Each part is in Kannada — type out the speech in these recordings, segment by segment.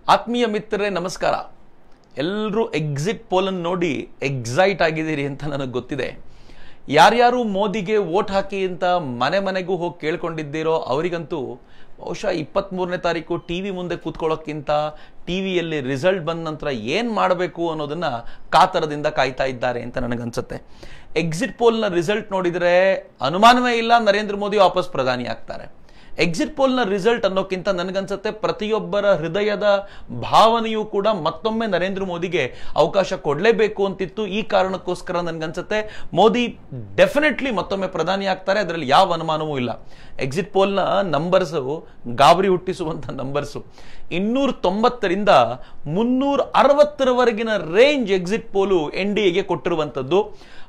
ಆತ್ಮೀಯ ಮಿತ್ರರೇ ನಮಸ್ಕಾರ ಎಲ್ಲರೂ ಎಕ್ಸಿಟ್ ಪೋಲನ್ನು ನೋಡಿ ಎಕ್ಸೈಟ್ ಆಗಿದ್ದೀರಿ ಅಂತ ನನಗೆ ಗೊತ್ತಿದೆ ಯಾರ್ಯಾರು ಮೋದಿಗೆ ವೋಟ್ ಹಾಕಿ ಅಂತ ಮನೆ ಮನೆಗೂ ಹೋಗಿ ಕೇಳ್ಕೊಂಡಿದ್ದೀರೋ ಅವರಿಗಂತೂ ಬಹುಶಃ ಇಪ್ಪತ್ತ್ಮೂರನೇ ತಾರೀಕು ಟಿ ವಿ ಮುಂದೆ ಕೂತ್ಕೊಳ್ಳೋಕ್ಕಿಂತ ಟಿ ವಿಯಲ್ಲಿ ರಿಸಲ್ಟ್ ಬಂದ ನಂತರ ಏನು ಮಾಡಬೇಕು ಅನ್ನೋದನ್ನು ಕಾತರದಿಂದ ಕಾಯ್ತಾ ಇದ್ದಾರೆ ಅಂತ ನನಗನ್ಸುತ್ತೆ ಎಕ್ಸಿಟ್ ಪೋಲ್ನ ರಿಸಲ್ಟ್ ನೋಡಿದರೆ ಅನುಮಾನವೇ ಇಲ್ಲ ನರೇಂದ್ರ ಮೋದಿ ವಾಪಸ್ ಪ್ರಧಾನಿ ಆಗ್ತಾರೆ ಎಕ್ಸಿಟ್ ಪೋಲ್ನ ರಿಸಲ್ಟ್ ಅನ್ನೋಕ್ಕಿಂತ ನನಗನ್ಸುತ್ತೆ ಪ್ರತಿಯೊಬ್ಬರ ಹೃದಯದ ಭಾವನೆಯೂ ಕೂಡ ಮತ್ತೊಮ್ಮೆ ನರೇಂದ್ರ ಮೋದಿಗೆ ಅವಕಾಶ ಕೊಡಲೇಬೇಕು ಅಂತಿತ್ತು ಈ ಕಾರಣಕ್ಕೋಸ್ಕರ ನನಗನ್ಸುತ್ತೆ ಮೋದಿ ಡೆಫಿನೆಟ್ಲಿ ಮತ್ತೊಮ್ಮೆ ಪ್ರಧಾನಿ ಆಗ್ತಾರೆ ಅದರಲ್ಲಿ ಯಾವ ಅನುಮಾನವೂ ಇಲ್ಲ ಎಕ್ಸಿಟ್ ಪೋಲ್ನ ನಂಬರ್ಸು ಗಾಬರಿ ಹುಟ್ಟಿಸುವಂಥ ನಂಬರ್ಸು ಇನ್ನೂರ ತೊಂಬತ್ತರಿಂದ ಮುನ್ನೂರ ಅರವತ್ತರವರೆಗಿನ range exit poll N D ಎಗೆ ಕೊಟ್ಟಿರುವಂಥದ್ದು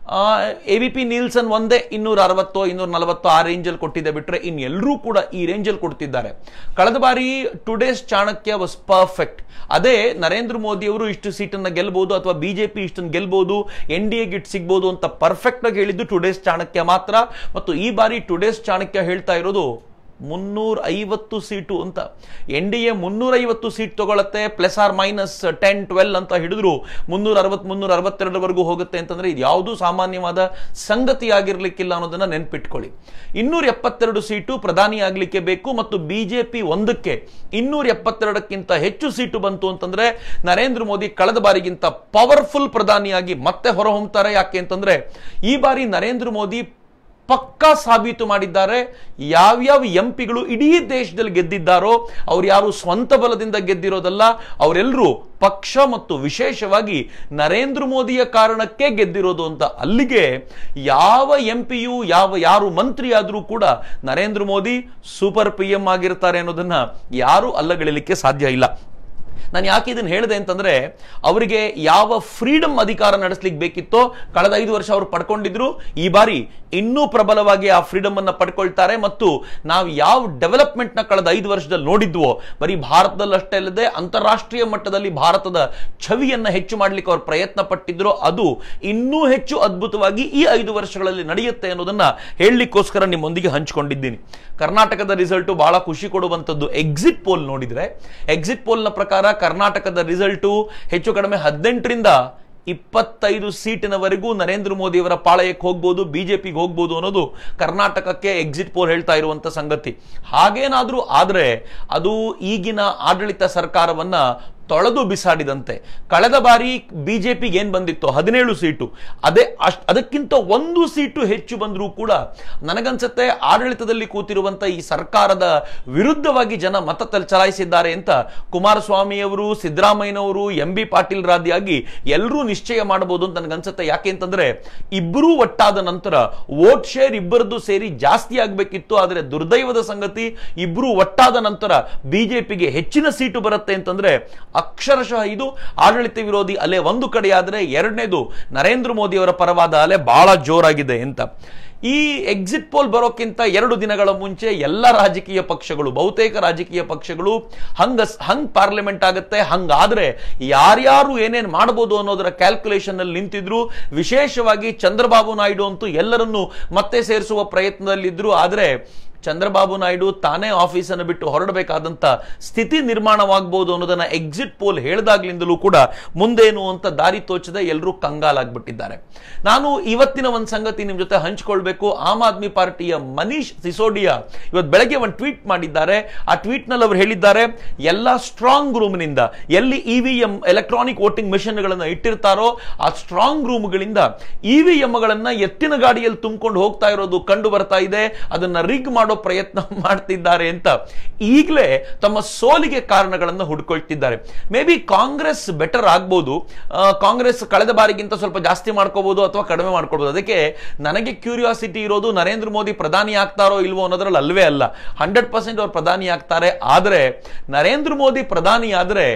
ಎ ಬಿ ಪಿ ನೀಲ್ಸನ್ ಒಂದೇ ಇನ್ನೂರ ಅರವತ್ತೋ ಇನ್ನೂರ ನಲವತ್ತೋ ಆ ರೇಂಜಲ್ಲಿ ಕೊಟ್ಟಿದೆ ಬಿಟ್ರೆ ಇನ್ನೆಲ್ಲರೂ ಕೂಡ ಈ ರೇಂಜಲ್ಲಿ ಕೊಡ್ತಿದ್ದಾರೆ ಕಳೆದ ಬಾರಿ ಟುಡೇಸ್ ಚಾಣಕ್ಯ ವಾಸ್ ಪರ್ಫೆಕ್ಟ್ ಅದೇ ನರೇಂದ್ರ ಮೋದಿ ಅವರು ಇಷ್ಟು ಸೀಟನ್ನು ಗೆಲ್ಬಹುದು ಅಥವಾ ಬಿಜೆಪಿ ಇಷ್ಟನ್ನು ಗೆಲ್ಬಹುದು ಎನ್ ಡಿ ಎ ಗಿಟ್ ಸಿಗ್ಬೋದು ಅಂತ ಪರ್ಫೆಕ್ಟ್ ಆಗಿ ಹೇಳಿದ್ದು ಟುಡೇಸ್ ಚಾಣಕ್ಯ ಮಾತ್ರ ಮತ್ತು ಈ ಬಾರಿ ಟುಡೇಸ್ ಚಾಣಕ್ಯ ಹೇಳ್ತಾ ಇರೋದು ಮುನ್ನೂರ ಐವತ್ತು ಸೀಟು ಅಂತ ಎನ್ ಡಿ ಎ ಮುನ್ನೂರ ಐವತ್ತು ಸೀಟ್ ತಗೊಳತ್ತೆ plus or minus ten twelve ಅಂತ ಹಿಡಿದ್ರು ಮುನ್ನೂರ ಅರವತ್ ಮುನ್ನೂರ ಅರವತ್ತೆರಡರವರೆಗೂ ಹೋಗುತ್ತೆ ಅಂತಂದ್ರೆ ಇದು ಯಾವುದೂ ಸಾಮಾನ್ಯವಾದ ಸಂಗತಿ ಆಗಿರ್ಲಿಕ್ಕಿಲ್ಲ ಅನ್ನೋದನ್ನ ನೆನ್ಪಿಟ್ಕೊಳ್ಳಿ ಇನ್ನೂರ ಎಪ್ಪತ್ತೆರಡು ಸೀಟು ಪ್ರಧಾನಿ ಆಗ್ಲಿಕ್ಕೆ ಬೇಕು ಮತ್ತು ಬಿಜೆಪಿ ಒಂದಕ್ಕೆ ಇನ್ನೂರ ಎಪ್ಪತ್ತೆರಡಕ್ಕಿಂತ ಹೆಚ್ಚು ಸೀಟು ಬಂತು ಅಂತಂದ್ರೆ ನರೇಂದ್ರ ಮೋದಿ ಕಳೆದ ಬಾರಿಗಿಂತ ಪವರ್ಫುಲ್ ಪ್ರಧಾನಿಯಾಗಿ ಮತ್ತೆ ಹೊರಹೊಮ್ತಾರೆ ಯಾಕೆ ಅಂತಂದ್ರೆ ಈ ಬಾರಿ ನರೇಂದ್ರ ಮೋದಿ ಪಕ್ಕಾ ಸಾಬೀತು ಮಾಡಿದ್ದಾರೆ ಯಾವ್ಯಾವ ಎಂ ಪಿಗಳು ಇಡೀ ದೇಶದಲ್ಲಿ ಗೆದ್ದಿದ್ದಾರೋ ಅವ್ರು ಯಾರು ಸ್ವಂತ ಬಲದಿಂದ ಗೆದ್ದಿರೋದಲ್ಲ ಅವರೆಲ್ಲರೂ ಪಕ್ಷ ಮತ್ತು ವಿಶೇಷವಾಗಿ ನರೇಂದ್ರ ಮೋದಿಯ ಕಾರಣಕ್ಕೆ ಗೆದ್ದಿರೋದು ಅಂತ ಅಲ್ಲಿಗೆ ಯಾವ ಎಂ ಪಿಯು ಯಾವ ಯಾರು ಮಂತ್ರಿ ಆದರೂ ಕೂಡ Narendra Modi super P M ಆಗಿರ್ತಾರೆ ಅನ್ನೋದನ್ನ ಯಾರು ಅಲ್ಲಗಳಿಲಿಕ್ಕೆ ಸಾಧ್ಯ ಇಲ್ಲ ನಾನು ಯಾಕೆ ಇದನ್ನು ಹೇಳಿದೆ ಅಂತಂದ್ರೆ ಅವರಿಗೆ ಯಾವ ಫ್ರೀಡಮ್ ಅಧಿಕಾರ ನಡೆಸಲಿಕ್ಕೆ ಬೇಕಿತ್ತೋ ಕಳೆದ ಐದು ವರ್ಷ ಅವರು ಪಡ್ಕೊಂಡಿದ್ರು ಈ ಬಾರಿ ಇನ್ನೂ ಪ್ರಬಲವಾಗಿ ಆ ಫ್ರೀಡಮ್ ಅನ್ನ ಪಡ್ಕೊಳ್ತಾರೆ ಮತ್ತು ನಾವು ಯಾವ ಡೆವಲಪ್ಮೆಂಟ್ ನ ಕಳೆದ ಐದು ವರ್ಷದಲ್ಲಿ ನೋಡಿದ್ವೋ ಬರೀ ಭಾರತದಲ್ಲಿ ಅಷ್ಟೇ ಅಲ್ಲದೆ ಅಂತಾರಾಷ್ಟ್ರೀಯ ಮಟ್ಟದಲ್ಲಿ ಭಾರತದ ಛವಿಯನ್ನ ಹೆಚ್ಚು ಮಾಡ್ಲಿಕ್ಕೆ ಅವರು ಪ್ರಯತ್ನ ಪಟ್ಟಿದ್ರು ಅದು ಇನ್ನೂ ಹೆಚ್ಚು ಅದ್ಭುತವಾಗಿ ಈ ಐದು ವರ್ಷಗಳಲ್ಲಿ ನಡೆಯುತ್ತೆ ಅನ್ನೋದನ್ನ ಹೇಳಲಿಕ್ಕೋಸ್ಕರ ನಿಮ್ಮೊಂದಿಗೆ ಹಂಚಿಕೊಂಡಿದ್ದೀನಿ ಕರ್ನಾಟಕದ ರಿಸಲ್ಟು ಬಹಳ ಖುಷಿ ಕೊಡುವಂಥದ್ದು ಎಕ್ಸಿಟ್ ಪೋಲ್ ನೋಡಿದ್ರೆ ಎಕ್ಸಿಟ್ ಪೋಲ್ನ ಪ್ರಕಾರ ಕರ್ನಾಟಕದ ರಿಸಲ್ಟು ಹೆಚ್ಚು ಕಡಿಮೆ ಹದಿನೆಂಟರಿಂದ ಇಪ್ಪತ್ತೈದು ಸೀಟಿನವರೆಗೂ ನರೇಂದ್ರ ಮೋದಿ ಅವರ ಪಾಳಯಕ್ಕೆ ಹೋಗ್ಬೋದು ಬಿಜೆಪಿಗೆ ಹೋಗ್ಬೋದು ಅನ್ನೋದು ಕರ್ನಾಟಕಕ್ಕೆ ಎಕ್ಸಿಟ್ ಪೋಲ್ ಹೇಳ್ತಾ ಇರುವಂತ ಸಂಗತಿ ಹಾಗೇನಾದ್ರೂ ಆದ್ರೆ ಅದು ಈಗಿನ ಆಡಳಿತ ಸರ್ಕಾರವನ್ನ ತೊಳೆದು ಬಿಸಾಡಿದಂತೆ ಕಳೆದ ಬಾರಿ ಬಿಜೆಪಿಗೆ ಏನ್ ಬಂದಿತ್ತು ಹದಿನೇಳು ಸೀಟು ಅದೇ ಅಷ್ಟ್ ಅದಕ್ಕಿಂತ ಒಂದು ಸೀಟು ಹೆಚ್ಚು ಬಂದರೂ ಕೂಡ ನನಗನ್ಸುತ್ತೆ ಆಡಳಿತದಲ್ಲಿ ಕೂತಿರುವಂತ ಈ ಸರ್ಕಾರದ ವಿರುದ್ಧವಾಗಿ ಜನ ಮತ ಚಲಾಯಿಸಿದ್ದಾರೆ ಅಂತ ಕುಮಾರಸ್ವಾಮಿಯವರು ಸಿದ್ದರಾಮಯ್ಯನವರು ಎಂ ಬಿ ಪಾಟೀಲ್ ರಾದಿಯಾಗಿ ಎಲ್ಲರೂ ನಿಶ್ಚಯ ಮಾಡಬಹುದು ಅಂತ ನನಗನ್ಸುತ್ತೆ ಯಾಕೆ ಅಂತಂದ್ರೆ ಇಬ್ಬರೂ ಒಟ್ಟಾದ ನಂತರ ವೋಟ್ ಶೇರ್ ಇಬ್ಬರದ್ದು ಸೇರಿ ಜಾಸ್ತಿ ಆಗಬೇಕಿತ್ತು ಆದರೆ ದುರ್ದೈವದ ಸಂಗತಿ ಇಬ್ಬರು ಒಟ್ಟಾದ ನಂತರ ಬಿಜೆಪಿಗೆ ಹೆಚ್ಚಿನ ಸೀಟು ಬರುತ್ತೆ ಅಂತಂದ್ರೆ ಅಕ್ಷರಶಃ ಇದು ಆಡಳಿತ ವಿರೋಧಿ ಅಲೆ ಒಂದು ಕಡೆ ಆದರೆ ಎರಡನೇದು ನರೇಂದ್ರ ಮೋದಿ ಅವರ ಪರವಾದ ಅಲೆ ಬಹಳ ಜೋರಾಗಿದೆ ಅಂತ ಈ ಎಕ್ಸಿಟ್ ಪೋಲ್ ಬರೋಕ್ಕಿಂತ ಎರಡು ದಿನಗಳ ಮುಂಚೆ ಎಲ್ಲ ರಾಜಕೀಯ ಪಕ್ಷಗಳು ಬಹುತೇಕ ರಾಜಕೀಯ ಪಕ್ಷಗಳು ಹಂಗ ಹಂಗ್ ಪಾರ್ಲಿಮೆಂಟ್ ಆಗುತ್ತೆ ಹಂಗಾದ್ರೆ ಯಾರ್ಯಾರು ಏನೇನ್ ಮಾಡಬಹುದು ಅನ್ನೋದರ ಕ್ಯಾಲ್ಕುಲೇಷನ್ ಅಲ್ಲಿ ನಿಂತಿದ್ರು ವಿಶೇಷವಾಗಿ ಚಂದ್ರಬಾಬು ನಾಯ್ಡು ಅಂತೂ ಎಲ್ಲರನ್ನೂ ಮತ್ತೆ ಸೇರಿಸುವ ಪ್ರಯತ್ನದಲ್ಲಿದ್ರು ಆದ್ರೆ ಚಂದ್ರಬಾಬು ನಾಯ್ಡು ತಾನೇ ಆಫೀಸನ್ನು ಬಿಟ್ಟು ಹೊರಡಬೇಕಾದಂತ ಸ್ಥಿತಿ ನಿರ್ಮಾಣವಾಗಬಹುದು ಅನ್ನೋದನ್ನ ಎಕ್ಸಿಟ್ ಪೋಲ್ ಹೇಳಿದಾಗ್ಲಿಂದಲೂ ಕೂಡ ಮುಂದೇನು ಅಂತ ದಾರಿ ತೋಚದೆ ಎಲ್ಲರೂ ಕಂಗಾಲಾಗ್ಬಿಟ್ಟಿದ್ದಾರೆ ನಾನು ಇವತ್ತಿನ ಒಂದು ಸಂಗತಿ ನಿಮ್ ಜೊತೆ ಹಂಚ್ಕೊಳ್ಬೇಕು ಆಮ್ ಆದ್ಮಿ ಪಾರ್ಟಿಯ ಮನೀಶ್ ಸಿಸೋಡಿಯಾ ಇವತ್ತು ಬೆಳಗ್ಗೆ ಒಂದು ಟ್ವೀಟ್ ಮಾಡಿದ್ದಾರೆ ಆ ಟ್ವೀಟ್ ನಲ್ಲಿ ಅವರು ಹೇಳಿದ್ದಾರೆ ಎಲ್ಲ ಸ್ಟ್ರಾಂಗ್ ರೂಮ್ನಿಂದ ಎಲ್ಲಿ E V M electronic voting ಗಳನ್ನ ಇಟ್ಟಿರ್ತಾರೋ ಆ ಸ್ಟ್ರಾಂಗ್ ರೂಮ್ಗಳಿಂದ ಇ ವಿ ಗಳನ್ನ ಎತ್ತಿನ ಗಾಡಿಯಲ್ಲಿ ತುಂಬಿಕೊಂಡು ಹೋಗ್ತಾ ಇರೋದು ಕಂಡು ಬರ್ತಾ ಇದೆ ಅದನ್ನ ರಿಗ್ ಮಾಡೋ ಪ್ರಯತ್ನ ಮಾಡ್ತಿದ್ದಾರೆ ಅಂತ ಈಗಲೇ ತಮ್ಮ ಸೋಲಿಗೆ ಕಾರಣಗಳನ್ನು ಹುಡ್ಕೊಳ್ತಿದ್ದಾರೆ ಮೇ ಬಿ ಕಾಂಗ್ರೆಸ್ ಬೆಟರ್ ಆಗ್ಬೋದು ಕಾಂಗ್ರೆಸ್ ಕಳೆದ ಬಾರಿಗಿಂತ ಸ್ವಲ್ಪ ಜಾಸ್ತಿ ಮಾಡ್ಕೋಬಹುದು ಅಥವಾ ಕಡಿಮೆ ಮಾಡ್ಕೊಳ್ಬಹುದು ಅದಕ್ಕೆ ನನಗೆ ಕ್ಯೂರಿಯಾಸಿಟಿ ಇರೋದು ನರೇಂದ್ರ ಮೋದಿ ಪ್ರಧಾನಿ ಆಗ್ತಾರೋ ಇಲ್ವೋ ಅನ್ನೋದ್ರಲ್ಲಿ ಅಲ್ವೇ ಅಲ್ಲ ಹಂಡ್ರೆಡ್ ಪರ್ಸೆಂಟ್ ಅವ್ರು ಪ್ರಧಾನಿ ಆಗ್ತಾರೆ ಆದರೆ ನರೇಂದ್ರ ಮೋದಿ ಪ್ರಧಾನಿ ಆದರೆ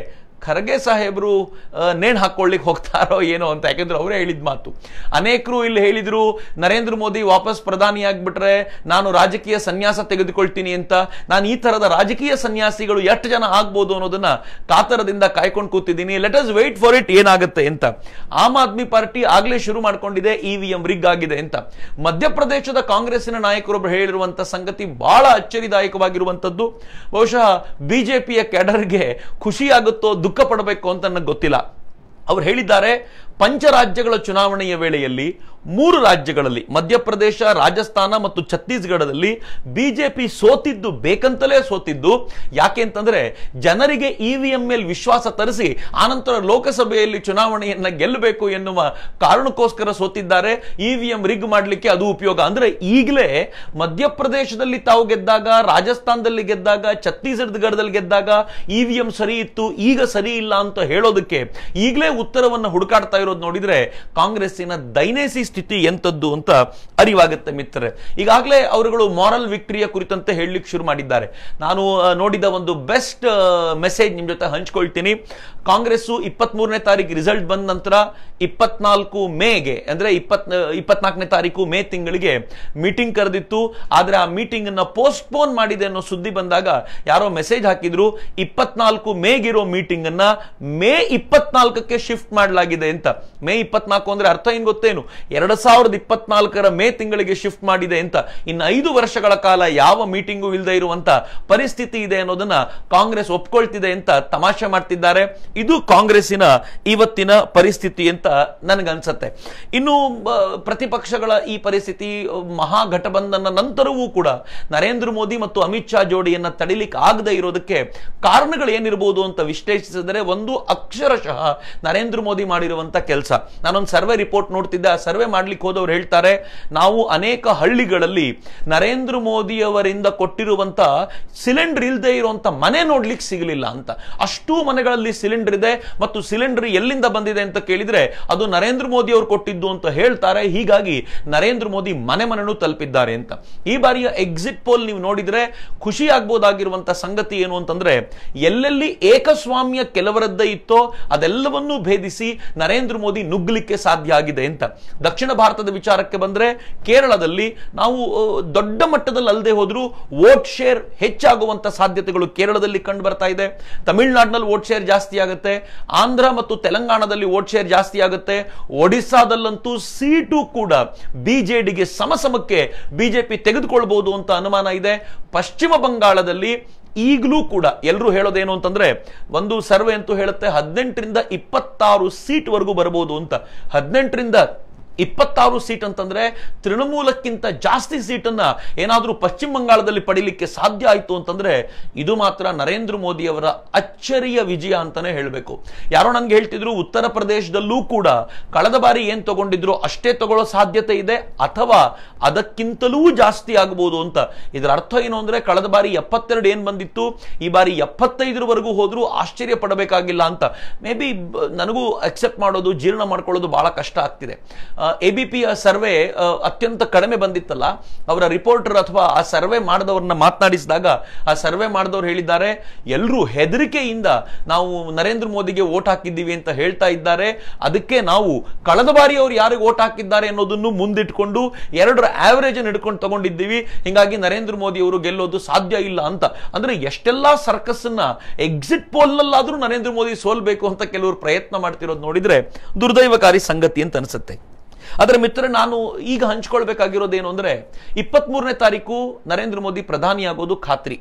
ಖರ್ಗೆ ಸಾಹೇಬರು ನೇಣು ಹಾಕೊಳ್ಳಿಕ್ಕೆ ಹೋಗ್ತಾರೋ ಏನೋ ಅಂತ ಯಾಕೆಂದ್ರೆ ಅವರೇ ಹೇಳಿದ ಮಾತು ಅನೇಕರು ಇಲ್ಲಿ ಹೇಳಿದ್ರು ನರೇಂದ್ರ ಮೋದಿ ವಾಪಸ್ ಪ್ರಧಾನಿ ಆಗ್ಬಿಟ್ರೆ ನಾನು ರಾಜಕೀಯ ಸನ್ಯಾಸ ತೆಗೆದುಕೊಳ್ತೀನಿ ಅಂತ ನಾನು ಈ ತರದ ರಾಜಕೀಯ ಸನ್ಯಾಸಿಗಳು ಎಷ್ಟು ಜನ ಆಗ್ಬೋದು ಅನ್ನೋದನ್ನ ಕಾತರದಿಂದ ಕಾಯ್ಕೊಂಡು ಕೂತಿದ್ದೀನಿ let us wait for it ಏನಾಗುತ್ತೆ ಅಂತ ಆಮ್ ಆದ್ಮಿ ಪಾರ್ಟಿ ಆಗ್ಲೇ ಶುರು ಮಾಡ್ಕೊಂಡಿದೆ ಇ ವಿ ಎಂ ರಿಗ್ ಆಗಿದೆ ಅಂತ ಮಧ್ಯಪ್ರದೇಶದ ಕಾಂಗ್ರೆಸ್ಸಿನ ನಾಯಕರೊಬ್ಬರು ಹೇಳಿರುವಂತ ಸಂಗತಿ ಬಹಳ ಅಚ್ಚರಿದಾಯಕವಾಗಿರುವಂತದ್ದು ಬಹುಶಃ ಬಿಜೆಪಿಯ ಕೆಡರ್ಗೆ ಖುಷಿಯಾಗುತ್ತೋ ದುಃಖ ಪಡಬೇಕು ಅಂತ ನನಗೆ ಗೊತ್ತಿಲ್ಲ ಅವ್ರು ಹೇಳಿದ್ದಾರೆ ಪಂಚರಾಜ್ಯಗಳ ಚುನಾವಣೆಯ ವೇಳೆಯಲ್ಲಿ ಮೂರು ರಾಜ್ಯಗಳಲ್ಲಿ ಮಧ್ಯಪ್ರದೇಶ ರಾಜಸ್ಥಾನ ಮತ್ತು ಛತ್ತೀಸ್ಗಢದಲ್ಲಿ ಬಿಜೆಪಿ ಸೋತಿದ್ದು ಬೇಕಂತಲೇ ಸೋತಿದ್ದು ಯಾಕೆ ಅಂತಂದ್ರೆ ಜನರಿಗೆ ಇ ವಿ ಎಂ ಮೇಲೆ ವಿಶ್ವಾಸ ತರಿಸಿ ಆನಂತರ ಲೋಕಸಭೆಯಲ್ಲಿ ಚುನಾವಣೆಯನ್ನ ಗೆಲ್ಲಬೇಕು ಎನ್ನುವ ಕಾರಣಕ್ಕೋಸ್ಕರ ಸೋತಿದ್ದಾರೆ ಇ ವಿ ಎಂ ರಿಗ್ ಮಾಡಲಿಕ್ಕೆ ಅದು ಉಪಯೋಗ ಅಂದ್ರೆ ಈಗಲೇ ಮಧ್ಯಪ್ರದೇಶದಲ್ಲಿ ತಾವು ಗೆದ್ದಾಗ ರಾಜಸ್ಥಾನದಲ್ಲಿ ಗೆದ್ದಾಗ ಛತ್ತೀಸ್ಗಢದಲ್ಲಿ ಗೆದ್ದಾಗ ಇ ವಿ ಎಂ ಸರಿ ಇತ್ತು ಈಗ ಸರಿ ಇಲ್ಲ ಅಂತ ಹೇಳೋದಕ್ಕೆ ಈಗಲೇ ಉತ್ತರವನ್ನು ಹುಡುಕಾಡ್ತಾ ಇರೋದು ನೋಡಿದ್ರೆ ಕಾಂಗ್ರೆಸ್ಸಿನ ದೈನೇಸಿ ಸ್ಥಿತಿ ಎಂತದ್ದು ಅಂತ ಅರಿವಾಗುತ್ತೆ ಮಿತ್ರರೆ ಈಗಾಗಲೇ ಅವರುಗಳು ಮಾರಲ್ ವಿಕ್ಟರಿಯ ಕುರಿತಂತೆ ಹೇಳಲಿಕ್ಕೆ ಶುರು ಮಾಡಿದ್ದಾರೆ ನಾನು ಆ, ನೋಡಿದ ಒಂದು ಬೆಸ್ಟ್ ಮೆಸೇಜ್ ನಿಮ್ ಜೊತೆ ಹಂಚ್ಕೊಳ್ತೀನಿ ಕಾಂಗ್ರೆಸ್ ಇಪ್ಪತ್ತ್ ಮೂರನೇ ತಾರೀಕು ರಿಸಲ್ಟ್ ಬಂದ ನಂತರ ಇಪ್ಪತ್ನಾಲ್ಕು ಮೇಗೆ ಅಂದ್ರೆ ಇಪ್ಪತ್ ಇಪ್ಪತ್ನಾಲ್ಕನೇ ತಾರೀಕು ಮೇ ತಿಂಗಳಿಗೆ ಮೀಟಿಂಗ್ ಕರೆದಿತ್ತು ಆದ್ರೆ ಆ ಮೀಟಿಂಗ್ ಅನ್ನ ಪೋಸ್ಟ್ಪೋನ್ ಮಾಡಿದೆ ಅನ್ನೋ ಸುದ್ದಿ ಬಂದಾಗ ಯಾರೋ ಮೆಸೇಜ್ ಹಾಕಿದ್ರು ಇಪ್ಪತ್ನಾಲ್ಕು ಮೇಗಿರೋ ಮೀಟಿಂಗ್ ಅನ್ನ ಮೇ ಇಪ್ಪತ್ನಾಲ್ಕಕ್ಕೆ ಶಿಫ್ಟ್ ಮಾಡಲಾಗಿದೆ ಅಂತ ಮೇ ಇಪ್ಪತ್ನಾಲ್ಕು ಅಂದ್ರೆ ಅರ್ಥ ಏನ್ ಗೊತ್ತೇನು ಎರಡ್ ಸಾವಿರದ ಇಪ್ಪತ್ನಾಲ್ಕರ ಮೇ ತಿಂಗಳಿಗೆ ಶಿಫ್ಟ್ ಮಾಡಿದೆ ಅಂತ ಇನ್ನು ಐದು ವರ್ಷಗಳ ಕಾಲ ಯಾವ ಮೀಟಿಂಗು ಇಲ್ಲದೆ ಇರುವಂತ ಪರಿಸ್ಥಿತಿ ಇದೆ ಅನ್ನೋದನ್ನ ಕಾಂಗ್ರೆಸ್ ಒಪ್ಕೊಳ್ತಿದೆ ಅಂತ ತಮಾಷೆ ಮಾಡ್ತಿದ್ದಾರೆ ಇದು ಕಾಂಗ್ರೆಸ್ಸಿನ ಇವತ್ತಿನ ಪರಿಸ್ಥಿತಿ ಅಂತ ನನಗನ್ಸತ್ತೆ ಇನ್ನು ಬ- ಪ್ರತಿಪಕ್ಷಗಳ ಈ ಪರಿಸ್ಥಿತಿ ಮಹಾಗಠಬಂಧನ ನಂತರವೂ ಕೂಡ ನರೇಂದ್ರ ಮೋದಿ ಮತ್ತು ಅಮಿತ್ ಶಾ ಜೋಡಿಯನ್ನ ತಡಿಲಿಕ್ಕೆ ಆಗದೆ ಇರೋದಕ್ಕೆ ಕಾರಣಗಳು ಏನಿರಬಹುದು ಅಂತ ವಿಶ್ಲೇಷಿಸಿದರೆ ಒಂದು ಅಕ್ಷರಶಃ ನರೇಂದ್ರ ಮೋದಿ ಮಾಡಿರುವಂತ ಕೆಲಸ ನಾನೊಂದು ಸರ್ವೆ ರಿಪೋರ್ಟ್ ನೋಡ್ತಿದ್ದೆ ಆ ಸರ್ವೆ ಮಾಡ್ಲಿಕ್ಕೆ ಹೋದವ್ರು ಹೇಳ್ತಾರೆ ನಾವು ಅನೇಕ ಹಳ್ಳಿಗಳಲ್ಲಿ ನರೇಂದ್ರ ಮೋದಿ ಅವರಿಂದ ಕೊಟ್ಟಿರುವಂತ ಸಿಲಿಂಡರ್ ಇಲ್ಲದೆ ಇರುವಂತ ಮನೆ ನೋಡ್ಲಿಕ್ಕೆ ಸಿಗಲಿಲ್ಲ ಅಂತ ಅಷ್ಟು ಮನೆಗಳಲ್ಲಿ ಸಿಲಿಂಡರ್ ಇದೆ ಮತ್ತು ಸಿಲಿಂಡರ್ ಎಲ್ಲಿಂದ ಬಂದಿದೆ ಅಂತ ಕೇಳಿದ್ರೆ ಅದು ನರೇಂದ್ರ ಮೋದಿ ಅವರು ಕೊಟ್ಟಿದ್ದು ಅಂತ ಹೇಳ್ತಾರೆ ಹೀಗಾಗಿ ನರೇಂದ್ರ ಮೋದಿ ಮನೆ ಮನೆನೂ ತಲುಪಿದ್ದಾರೆ ಅಂತ ಈ ಬಾರಿಯ ಎಕ್ಸಿಟ್ ಪೋಲ್ ನೀವು ನೋಡಿದ್ರೆ ಖುಷಿ ಆಗ್ಬೋದಾಗಿರುವಂತ ಸಂಗತಿ ಏನು ಅಂತಂದ್ರೆ ಎಲ್ಲೆಲ್ಲಿ ಏಕಸ್ವಾಮ್ಯ ಕೆಲವರದ್ದೇ ಇತ್ತೋ ಅದೆಲ್ಲವನ್ನೂ ಭೇದಿಸಿ ನರೇಂದ್ರ ಮೋದಿ ನುಗ್ಗಲಿಕ್ಕೆ ಸಾಧ್ಯ ಆಗಿದೆ ಅಂತ ದಕ್ಷಿಣ ಭಾರತದ ವಿಚಾರಕ್ಕೆ ಬಂದ್ರೆ ಕೇರಳದಲ್ಲಿ ನಾವು ಆ, ದೊಡ್ಡ ಮಟ್ಟದಲ್ಲಿ ಅಲ್ಲದೆ ಹೋದ್ರೂ ವೋಟ್ ಶೇರ್ ಹೆಚ್ಚಾಗುವಂತ ಸಾಧ್ಯತೆಗಳು ಕೇರಳದಲ್ಲಿ ಕಂಡು ಬರ್ತಾ ಇದೆ ತಮಿಳುನಾಡಿನಲ್ಲಿ ವೋಟ್ ಶೇರ್ ಜಾಸ್ತಿ ಆಗುತ್ತೆ ಆಂಧ್ರ ಮತ್ತು ತೆಲಂಗಾಣದಲ್ಲಿ ವೋಟ್ ಶೇರ್ ಜಾಸ್ತಿ ಆಗುತ್ತೆ ಒಡಿಸ್ಸಾದಲ್ಲಂತೂ ಸೀಟು ಕೂಡ ಬಿಜೆಡಿಗೆ ಸಮಸಮಕ್ಕೆ ಬಿಜೆಪಿ ತೆಗೆದುಕೊಳ್ಬಹುದು ಅಂತ ಅನುಮಾನ ಇದೆ ಪಶ್ಚಿಮ ಬಂಗಾಳದಲ್ಲಿ ಈಗಲೂ ಕೂಡ ಎಲ್ಲರೂ ಹೇಳೋದೇನು ಅಂತಂದ್ರೆ ಒಂದು ಸರ್ವೆ ಅಂತೂ ಹೇಳುತ್ತೆ ಹದಿನೆಂಟರಿಂದ ಇಪ್ಪತ್ತಾರು ಸೀಟ್ ವರೆಗೂ ಬರಬಹುದು ಅಂತ ಹದಿನೆಂಟರಿಂದ ಇಪ್ಪತ್ತಾರು ಸೀಟ್ ಅಂತಂದ್ರೆ ತೃಣಮೂಲಕ್ಕಿಂತ ಜಾಸ್ತಿ ಸೀಟನ್ನ ಏನಾದರೂ ಪಶ್ಚಿಮ ಬಂಗಾಳದಲ್ಲಿ ಪಡಿಲಿಕ್ಕೆ ಸಾಧ್ಯ ಆಯಿತು ಅಂತಂದ್ರೆ ಇದು ಮಾತ್ರ ನರೇಂದ್ರ ಮೋದಿ ಅವರ ಅಚ್ಚರಿಯ ವಿಜಯ ಅಂತಾನೆ ಹೇಳಬೇಕು ಯಾರೋ ನನ್ಗೆ ಹೇಳ್ತಿದ್ರು ಉತ್ತರ ಪ್ರದೇಶದಲ್ಲೂ ಕೂಡ ಕಳೆದ ಬಾರಿ ಏನ್ ತಗೊಂಡಿದ್ರು ಅಷ್ಟೇ ತಗೊಳ್ಳೋ ಸಾಧ್ಯತೆ ಇದೆ ಅಥವಾ ಅದಕ್ಕಿಂತಲೂ ಜಾಸ್ತಿ ಆಗಬಹುದು ಅಂತ ಇದರ ಅರ್ಥ ಏನು ಅಂದ್ರೆ ಕಳೆದ ಬಾರಿ ಎಪ್ಪತ್ತೆರಡು ಏನ್ ಬಂದಿತ್ತು ಈ ಬಾರಿ ಎಪ್ಪತ್ತೈದರವರೆಗೂ ಹೋದ್ರೂ ಆಶ್ಚರ್ಯ ಪಡಬೇಕಾಗಿಲ್ಲ ಅಂತ ಮೇ ಬಿ ನನಗೂ ಅಕ್ಸೆಪ್ಟ್ ಮಾಡೋದು ಜೀರ್ಣ ಮಾಡ್ಕೊಳ್ಳೋದು ಬಹಳ ಕಷ್ಟ ಆಗ್ತಿದೆ ಎ ಬಿ ಪಿಯ ಸರ್ವೆ ಅತ್ಯಂತ ಕಡಿಮೆ ಬಂದಿತ್ತಲ್ಲ ಅವರ ರಿಪೋರ್ಟರ್ ಅಥವಾ ಆ ಸರ್ವೆ ಮಾಡಿದವ್ರನ್ನ ಮಾತನಾಡಿಸಿದಾಗ ಆ ಸರ್ವೆ ಮಾಡಿದವ್ರು ಹೇಳಿದ್ದಾರೆ ಎಲ್ಲರೂ ಹೆದರಿಕೆಯಿಂದ ನಾವು ನರೇಂದ್ರ ಮೋದಿಗೆ ವೋಟ್ ಹಾಕಿದ್ದೀವಿ ಅಂತ ಹೇಳ್ತಾ ಇದ್ದಾರೆ ಅದಕ್ಕೆ ನಾವು ಕಳೆದ ಬಾರಿ ಅವ್ರು ಯಾರಿಗೆ ವೋಟ್ ಹಾಕಿದ್ದಾರೆ ಅನ್ನೋದನ್ನು ಮುಂದಿಟ್ಕೊಂಡು ಎರಡರ ಆವರೇಜ್ ಅನ್ನು ಹಿಡ್ಕೊಂಡು ತಗೊಂಡಿದ್ದೀವಿ ಹಿಂಗಾಗಿ ನರೇಂದ್ರ ಮೋದಿ ಅವರು ಗೆಲ್ಲೋದು ಸಾಧ್ಯ ಇಲ್ಲ ಅಂತ ಅಂದ್ರೆ ಎಷ್ಟೆಲ್ಲಾ ಸರ್ಕಸ್ ಅನ್ನ ಎಕ್ಸಿಟ್ ಪೋಲ್ ನಲ್ಲಾದ್ರೂ ನರೇಂದ್ರ ಮೋದಿ ಸೋಲ್ಬೇಕು ಅಂತ ಕೆಲವರು ಪ್ರಯತ್ನ ಮಾಡ್ತಿರೋದು ನೋಡಿದ್ರೆ ದುರ್ದೈವಕಾರಿ ಸಂಗತಿ ಅಂತ ಅನ್ಸುತ್ತೆ ಅದರ ಮಿತ್ರ ನಾನು ಈಗ ಹಂಚ್ಕೊಳ್ಬೇಕಾಗಿರೋದೇನು ಅಂದ್ರೆ ಇಪ್ಪತ್ತ್ ಮೂರನೇ ತಾರೀಕು ನರೇಂದ್ರ ಮೋದಿ ಪ್ರಧಾನಿಯಾಗೋದು ಖಾತ್ರಿ